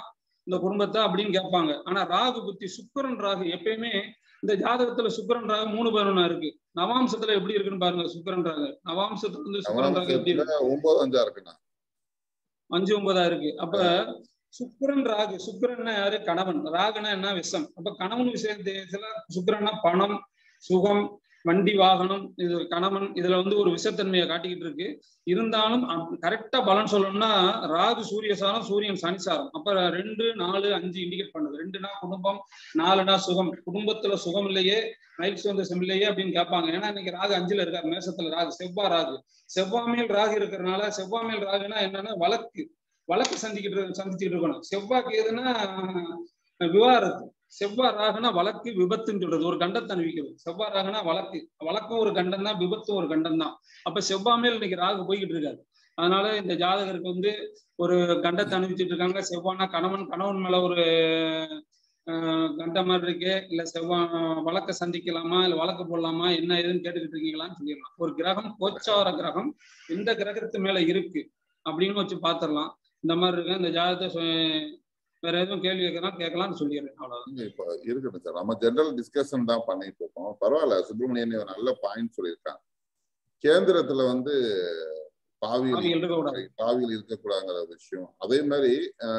இந்த குடும்பத்தை அப்படின்னு கேட்பாங்க ஆனா ராகு புத்தி சுக்கிரன் ராகு எப்பயுமே இந்த ஜாதகத்துல சுக்கிரன் ராகு மூணு பதினொன்னா இருக்கு நவாம்சத்துல எப்படி இருக்குன்னு பாருங்க சுக்கிரன் ராகு நவாம்சத்துல வந்து சுக்கிரன் ராகு எப்படி இருக்கு நவாம்சத்துல ஒன்பது அஞ்சா இருக்குண்ணா அஞ்சு ஒன்பதா இருக்கு அப்ப சுக்கிரன் ராகு சுக்கிரன்னா யாரு கணவன் ராகுனா என்ன விஷம் அப்ப கணவன் விஷயத்துல சுக்கிரன்னா பணம் சுகம் வண்டி வாகனம் இது கணவன் இதுல வந்து ஒரு விஷத்தன்மையை காட்டிக்கிட்டு இருக்கு இருந்தாலும் கரெக்டா பலன் சொல்லணும்னா ராகு சூரிய சாரம் சூரியன் சனிசாரம் அப்ப ரெண்டு நாலு அஞ்சு இண்டிகேட் பண்ணுது ரெண்டுனா குடும்பம் நாலுனா சுகம் குடும்பத்துல சுகம் இல்லையே நைட் வந்து இல்லையே அப்படின்னு கேட்பாங்க ஏன்னா இன்னைக்கு ராகு அஞ்சுல இருக்காரு மேசத்துல ராகு செவ்வா ராகு செவ்வாமையில் ராகு இருக்கிறதுனால செவ்வாமையில் ராகுனா என்னன்னா வழக்கு வழக்கு சந்திக்கிட்டு சந்திச்சுட்டு இருக்கணும் செவ்வாய்க்கு எதுனா விவாதத்து செவ்வாய் ராகுனா வழக்கு விபத்துன்னு சொல்றது ஒரு கண்டத்தை அணிவிக்கிறது செவ்வாய் ராகுனா வழக்கு வழக்கும் ஒரு கண்டம் தான் விபத்தும் ஒரு கண்டம் தான் அப்ப செவ்வாமையில் இன்னைக்கு ராகு போய்கிட்டு இருக்காரு அதனால இந்த ஜாதகருக்கு வந்து ஒரு கண்டத்தை அனுப்பிச்சிட்டு இருக்காங்க செவ்வானா கணவன் கணவன் மேல ஒரு கண்ட மாதிரி இருக்கு இல்ல செவ்வா வழக்க சந்திக்கலாமா இல்ல வழக்கு போடலாமா என்ன ஏதுன்னு கேட்டுக்கிட்டு இருக்கீங்களான்னு சொல்லிடலாம் ஒரு கிரகம் கோச்சார கிரகம் எந்த கிரகத்து மேல இருக்கு அப்படின்னு வச்சு பாத்திரலாம் இந்த மாதிரி இருக்கு இந்த ஜாதகத்தை வேற எதுவும் கேள்வி கேட்கலாம் கேட்கலாம்னு சொல்லிடுறேன் அவ்வளவுதான் இப்போ இருக்கட்டும் சார் நம்ம ஜெனரல் டிஸ்கஷன் தான் பண்ணிட்டு இருக்கோம் பரவாயில்ல சுப்பிரமணியன் ஒரு நல்ல பாயிண்ட் சொல்லியிருக்காங்க கேந்திரத்துல வந்து பாவியல் பாவியல் இருக்கக்கூடாதுங்கிற விஷயம் அதே மாதிரி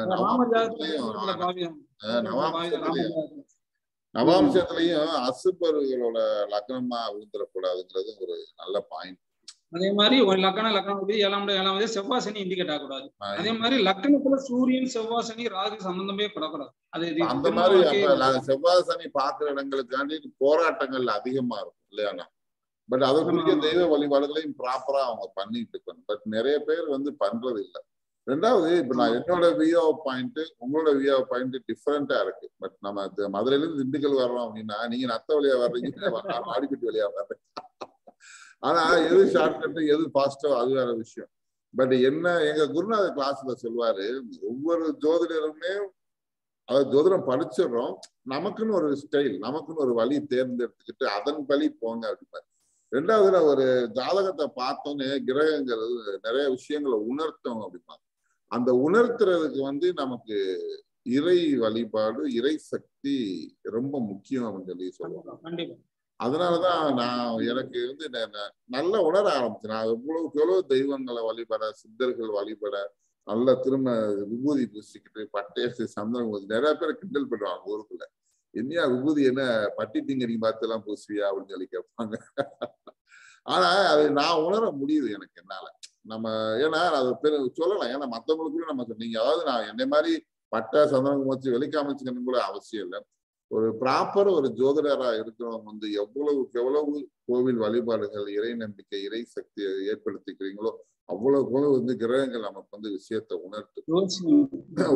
நவாம்சத்திலையும் நவாம்சத்திலையும் அசுபர்களோட லக்னமா விழுந்துடக்கூடாதுங்கிறது ஒரு நல்ல பாயிண்ட் அதே மாதிரி ஒரு லக்கண லக்கணம் ஏழாம் ஏழாம் செவ்வாய் சனி இண்டிகேட் ஆகக்கூடாது அதே மாதிரி லக்கணத்துல சூரியன் செவ்வாய் சனி ராகு சம்பந்தமே படக்கூடாது அது அந்த மாதிரி செவ்வாய் சனி பாக்குற இடங்களுக்காண்டி போராட்டங்கள் அதிகமா இருக்கும் இல்லையாண்ணா பட் அதற்குரிய தெய்வ வழிபாடுகளையும் ப்ராப்பரா அவங்க பண்ணிட்டு இருக்கணும் பட் நிறைய பேர் வந்து பண்றது இல்லை ரெண்டாவது இப்ப நான் என்னோட வியோ பாயிண்ட் உங்களோட வியோ பாயிண்ட் டிஃப்ரெண்டா இருக்கு பட் நம்ம மதுரையில இருந்து திண்டுக்கல் வர்றோம் அப்படின்னா நீங்க நத்த வழியா வர்றீங்க ஆடிப்பட்டி வழியா வர்றீங்க ஆனா எது ஷார்ட்கட் எது ஃபாஸ்டோ அது வேற விஷயம் பட் என்ன எங்க குருநாதர் கிளாஸ்ல சொல்லுவாரு ஒவ்வொரு ஜோதிடருமே அதாவது ஜோதிடம் படிச்சிடுறோம் நமக்குன்னு ஒரு ஸ்டைல் நமக்குன்னு ஒரு வழி தேர்ந்தெடுத்துக்கிட்டு அதன் பழி போங்க அப்படிப்பாரு ரெண்டாவது ஒரு ஜாதகத்தை பார்த்தோன்னே கிரகங்கள் நிறைய விஷயங்களை உணர்த்தோம் அப்படிம்பாங்க அந்த உணர்த்துறதுக்கு வந்து நமக்கு இறை வழிபாடு இறை சக்தி ரொம்ப முக்கியம் அப்படின்னு சொல்லி சொல்லுவாங்க அதனாலதான் நான் எனக்கு வந்து நல்ல உணர ஆரம்பிச்சேன் நான் எவ்வளவுக்கு எவ்வளவு தெய்வங்களை வழிபட சித்தர்கள் வழிபட நல்ல திரும்ப விபூதி பூசிக்கிட்டு பட்டையசு சந்தனம் பூசி நிறைய பேர் கிண்டல் பண்ணுவாங்க ஊருக்குள்ள என்னையா விபூதி என்ன பட்டி திங்கடி பார்த்து எல்லாம் பூசுவியா அப்படின்னு சொல்லி கேட்பாங்க ஆனா அது நான் உணர முடியுது எனக்கு என்னால நம்ம ஏன்னா அது பெரு சொல்லலாம் ஏன்னா மற்றவங்களுக்குள்ள நம்ம சொன்னீங்க அதாவது நான் என்னை மாதிரி பட்டை சந்தனம் வச்சு வெளிக்காமிச்சுக்கணும் கூட அவசியம் இல்லை ஒரு ப்ராப்பர் ஒரு ஜோதிடரா இருக்கிறவங்க வந்து எவ்வளவுக்கு எவ்வளவு கோவில் வழிபாடுகள் இறை நம்பிக்கை இறை சக்தியை ஏற்படுத்திக்கிறீங்களோ அவ்வளவு போல வந்து கிரகங்கள் நமக்கு வந்து விஷயத்த உணர்த்து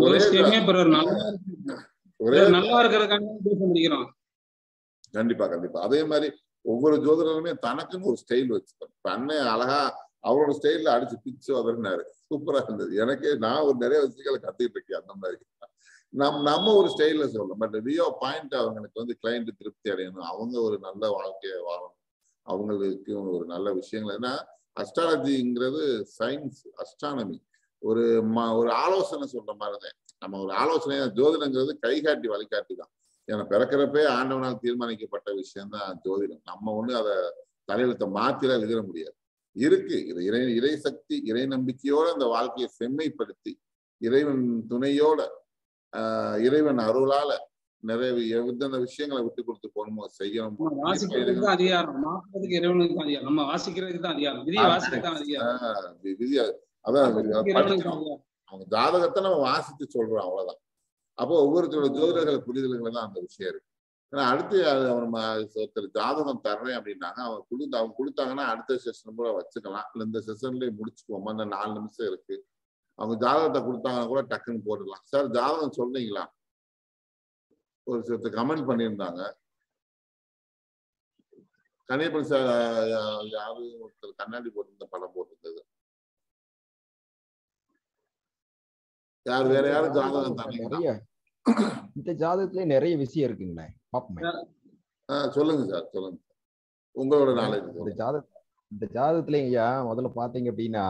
ஒரே நல்லா இருக்கிறதுக்காக கண்டிப்பா கண்டிப்பா அதே மாதிரி ஒவ்வொரு ஜோதிடருமே தனக்குன்னு ஒரு ஸ்டைல் வச்சுப்பாரு இப்ப அண்ணன் அழகா அவரோட ஸ்டைல்ல அடிச்சு பிச்சு அதர்னாரு சூப்பரா இருந்தது எனக்கே நான் ஒரு நிறைய விஷயங்களை கத்துக்கிட்டு இருக்கேன் அந்த மாதிரி நம் நம்ம ஒரு ஸ்டைல்ல சொல்லலாம் பட் ரியோ பாயிண்ட் அவங்களுக்கு வந்து கிளைண்ட் திருப்தி அடையணும் அவங்க ஒரு நல்ல வாழ்க்கையை வாழணும் அவங்களுக்கு ஒரு நல்ல விஷயங்கள் ஏன்னா அஸ்ட்ராலஜிங்கிறது சயின்ஸ் அஸ்ட்ரானமி ஒரு ம ஒரு ஆலோசனை சொல்ற மாதிரிதான் நம்ம ஒரு ஆலோசனை ஜோதிடங்கிறது கைகாட்டி வழிகாட்டி தான் ஏன்னா பிறக்கிறப்பே ஆண்டவனால் தீர்மானிக்கப்பட்ட விஷயம் தான் ஜோதிடம் நம்ம ஒண்ணு அதை தலையெழுத்த மாத்திலாம் எழுத முடியாது இருக்கு இது இறை இறை சக்தி இறை நம்பிக்கையோட அந்த வாழ்க்கையை செம்மைப்படுத்தி இறைவன் துணையோட ஆஹ் இறைவன் அருளால நிறைய எந்தெந்த விஷயங்களை விட்டு கொடுத்து போகணுமோ செய்யணும் வாசிக்கிறதுக்கு தான் அதிகாரம் மாற்றுறதுக்கு இறைவனுக்கு தான் அதிகாரம் நம்ம வாசிக்கிறதுக்கு தான் அதிகாரம் விதியை வாசிக்கிறது தான் அதிகாரம் விதி அதான் அவங்க ஜாதகத்தை நம்ம வாசித்து சொல்றோம் அவ்வளவுதான் அப்போ ஒவ்வொருத்தரோட ஜோதிடர்கள் புரிதல்கள் தான் அந்த விஷயம் இருக்கு ஏன்னா அடுத்து அவன் ஒருத்தர் ஜாதகம் தர்றேன் அப்படின்னாங்க அவங்க கொடுத்து அவங்க கொடுத்தாங்கன்னா அடுத்த செஷன் கூட வச்சுக்கலாம் இல்லை இந்த செஷன்லயே முடிச்சுக்குவோமா இந்த நாலு நிமிஷம் இருக்கு அவங்க ஜாதகத்தை கொடுத்தாங்கன்னா கூட டக்குன்னு போட்டுடலாம் சார் ஜாதகம் சொல்றீங்களா ஒரு சிலர் கமெண்ட் பண்ணியிருந்தாங்க கணேபன் சார் யாரு ஒருத்தர் கண்ணாடி போட்டிருந்த படம் போட்டிருந்தது யார் வேற யாரும் ஜாதகம் நிறைய இந்த ஜாதகத்துல நிறைய விஷயம் இருக்குங்களே பாப்போமே சொல்லுங்க சார் சொல்லுங்க உங்களோட நாலேஜ் இந்த ஜாதக இந்த ஜாதகத்துல ஐயா முதல்ல பாத்தீங்க அப்படின்னா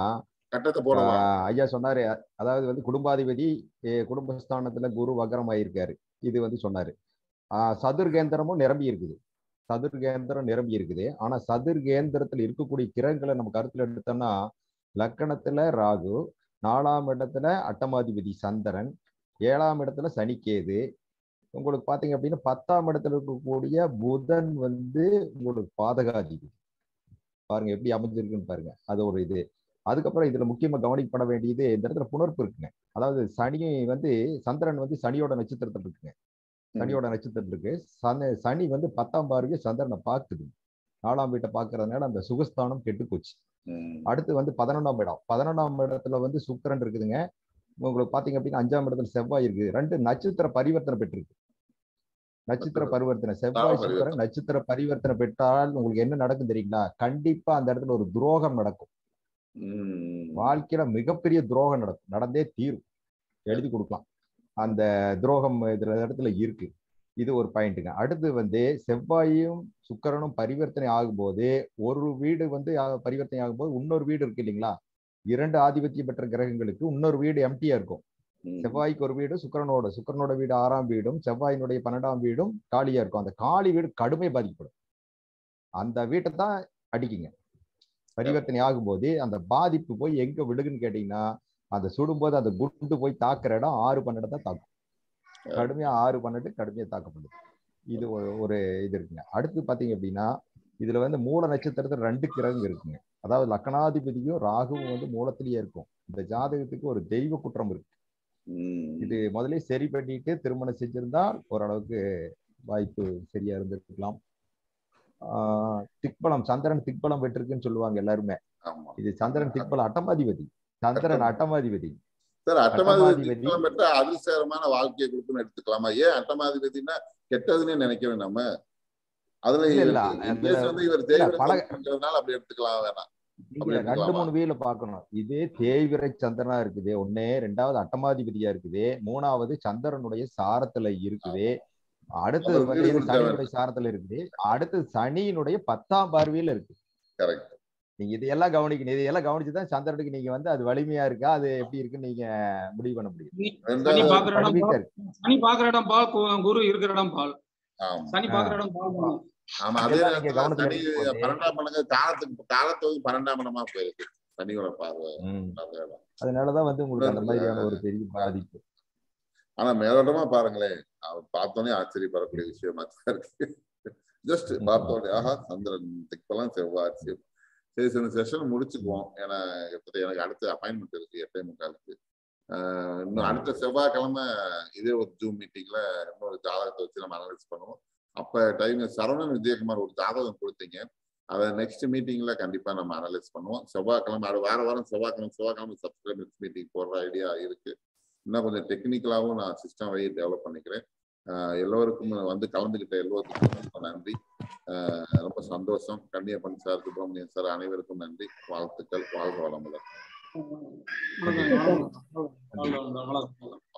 கட்டத்தை போடலாம் ஆஹ் ஐயா சொன்னாரு அதாவது வந்து குடும்பாதிபதி eh, குடும்பஸ்தானத்துல குரு வக்ரம் ஆயிருக்காரு இது வந்து சொன்னாரு ஆஹ் சதுர்கேந்திரமும் நிரம்பி இருக்குது சதுர்கேந்திரம் நிரம்பி இருக்குது ஆனா சதுர்கேந்திரத்துல இருக்கக்கூடிய கிரகங்களை நம்ம கருத்துல எடுத்தோம்னா லக்கணத்துல ராகு நாலாம் இடத்துல அட்டமாதிபதி சந்திரன் ஏழாம் இடத்துல சனிக்கேது உங்களுக்கு பாத்தீங்க அப்படின்னா பத்தாம் இடத்துல இருக்கக்கூடிய புதன் வந்து உங்களுக்கு பாதகாதிபதி பாருங்க எப்படி அமைஞ்சிருக்குன்னு பாருங்க அது ஒரு இது அதுக்கப்புறம் இதுல முக்கியமா கவனிக்கப்பட வேண்டியது இந்த இடத்துல புணர்ப்பு இருக்குங்க அதாவது சனி வந்து சந்திரன் வந்து சனியோட நட்சத்திரத்தில் இருக்குங்க சனியோட நட்சத்திரம் இருக்கு சனி சனி வந்து பத்தாம் பார்வையை சந்திரனை பார்க்குது நாலாம் வீட்டை பார்க்கறதுனால அந்த சுகஸ்தானம் கெட்டு போச்சு ம். அடுத்து வந்து பதினொன்றாம் இடம் பதினொன்றாம் இடத்துல வந்து சுக்கிரன் இருக்குதுங்க உங்களுக்கு பாத்தீங்க அப்படின்னா அஞ்சாம் இடத்துல செவ்வாய் இருக்குது ரெண்டு நட்சத்திர பரிவர்த்தனை பெற்றிருக்கு நட்சத்திர பரிவர்த்தனை செவ்வாய் பரிவர்த்தனை. சுக்கிரன் நட்சத்திர பரிவர்த்தனை பெற்றால் உங்களுக்கு என்ன நடக்கும் தெரியுங்களா கண்டிப்பா அந்த இடத்துல ஒரு துரோகம் நடக்கும் ம். வாழ்க்கையில மிகப்பெரிய துரோகம் நடக்கும் நடந்தே தீரும் எழுதி கொடுக்கலாம் அந்த துரோகம் இதுல இடத்துல இருக்கு இது ஒரு பாயிண்ட்டுங்க அடுத்து வந்து செவ்வாயும் சுக்கிரனும் பரிவர்த்தனை ஆகும்போது ஒரு வீடு வந்து ஆ- பரிவர்த்தனை ஆகும்போது இன்னொரு வீடு இருக்கு இல்லைங்களா இரண்டு ஆதிபத்தியம் பெற்ற கிரகங்களுக்கு இன்னொரு வீடு எம்டியா இருக்கும் ம். செவ்வாய்க்கு ஒரு வீடு சுக்கிரனோட சுக்கிரனோட வீடு ஆறாம் வீடும் செவ்வாயினுடைய பன்னெண்டாம் வீடும் காலியா இருக்கும் அந்த காலி வீடு கடுமை பாதிக்கப்படும் அந்த வீட்டை தான் அடிக்குங்க பரிவர்த்தனை ஆகும்போது அந்த பாதிப்பு போய் எங்க விழுகுன்னு கேட்டீங்கன்னா அந்த சுடும்போது அந்த குண்டு போய் தாக்குற இடம் ஆறு பன்னெண்டு தான் தாக்கும் கடுமையா ஆறு பன்னெண்டு கடுமையா தாக்கப்படுது இது ஒரு ஒரு இது இருக்குங்க அடுத்து பாத்தீங்க அப்படின்னா இதுல வந்து மூல நட்சத்திரத்துல ரெண்டு கிரகம் இருக்குங்க அதாவது லக்னாதிபதியும் ராகுவும் வந்து மூலத்திலேயே இருக்கும் இந்த ஜாதகத்துக்கு ஒரு தெய்வ குற்றம் இருக்கு ம். இது முதல்ல சரி பண்ணிட்டு திருமணம் செஞ்சிருந்தால் ஓரளவுக்கு வாய்ப்பு சரியா இருந்திருக்கலாம் ஆஹ் திக்பலம் சந்திரன் திக்பலம் பெற்றிருக்குன்னு சொல்லுவாங்க எல்லாருமே ஆமா இது சந்திரன் திக்பலம் அட்டமாதிபதி சந்திரன் அட்டமாதிபதி சார் அட்டமாதிபதி அட்டமாதிபதி. திக்பலம் பெற்ற அதிர்ஷ்டகரமான வாழ்க்கையை கொடுக்குன்னு எடுத்துக்கலாமா ஏன் அட்டமாதிபதினா கெட்டதுன்னே நினைக்கிறேன் நம்ம அதுல இல்ல, இல்ல, in அதுல- case வந்து இவர் இல்ல, தேய்விர பழக- சந்திரன்றதுனால அப்படி எடுத்துக்கலாம் வேணாம் நீங்க அப்படி ரெண்டு எடுத்துக்கலாமா? மூணு வீல பார்க்கணும் இதே தேய்விரை சந்திரனா இருக்குது ஒண்ணு ரெண்டாவது அட்டமாதிபதியா இருக்குது மூணாவது சந்திரனுடைய சாரத்துல இருக்குது அடுத்தது அவர் வந்து வீடு இது கொடுத்தவர். சனியினுடைய சாரத்துல இருக்குது அடுத்து சனியினுடைய பத்தாம் பார்வையில இருக்கு கரெக்ட் நீங்க இதையெல்லாம் கவனிக்கணும் இதையெல்லாம் கவனிச்சுதான் சந்திரனுக்கு நீங்க வந்து அது வலிமையா இருக்கா அது எப்படி இருக்குன்னு நீங்க முடிவு பண்ண முடியும் சனி ரெண்டாவது பாக்குற இடம் கடுமையா பால் இருக்கு சனி பாக்குற இடம் பால் கு- குரு இருக்கிற இடம் பால் ஆமா சனி ஆ. பாக்குற இடம் பால் தான். ஆமா அதே இதெல்லாம் நீங்க நேரத்துல கவனத்துல சனி எடுத்துக்கோங்க. பன்னெண்டாம் மடங்கு காலத்துக்கு காலத்து வந்து பன்னெண்டாம் மடமா போயிருக்கு சனியோட பார்வை ம். அந்த இடம். அதனாலதான் வந்து உங்களுக்கு அந்த மாதிரியான ஒரு பெரிய பாதிப்பு ஆனா மேலோட்டமா பாருங்களேன் அவர் பார்த்தோன்னே ஆச்சரியப்படக்கூடிய விஷயமா தான் இருக்கு ஜஸ்ட் ம். பார்த்தோன்னே ஆஹா சந்திரன் திக்கெல்லாம் செவ்வாய் சிவ- சரி சரி செஷன் முடிச்சுக்குவோம் ஏன்னா கிட்டத்தட்ட எனக்கு அடுத்த அப்பாயின்மெண்ட் இருக்கு எட்டே முக்காலுக்கு ஆஹ் இன்னும் அடுத்த செவ்வாய்க்கிழமை இதே ஒரு ஜூம் மீட்டிங்ல இன்னொரு ஜாதகத்தை வச்சு நம்ம அனலைஸ் பண்ணுவோம் அப்ப டைம் சரவணன் விஜயகுமார் ஒரு ஜாதகம் கொடுத்தீங்க அதை நெக்ஸ்ட் மீட்டிங்ல கண்டிப்பா நம்ம அனலைஸ் பண்ணுவோம் செவ்வாய்க்கிழமை அது வார வாரம் செவ்வாய்க்கிழமை செவ்வாய்க்கிழமை சப்ஸ்கிரைபர்ஸ் மீட்டிங் போடுற ஐடியா இருக்கு இன்னும் கொஞ்சம் டெக்னிக்கலாகவும் நான் சிஸ்டம் வழி டெவலப் பண்ணிக்கிறேன் ஆஹ் எல்லோருக்கும் வந்து கலந்துக்கிட்ட எல்லோருக்கும் ரொம்ப நன்றி ஆஹ் ரொம்ப சந்தோஷம் கன்னியப்பன் சார் சுப்பிரமணியன் சார் அனைவருக்கும் நன்றி வாழ்த்துக்கள் வாழ்க வளமுடன் வணக்கம், வணக்கம், வணக்கம், வணக்கம், வணக்கம்.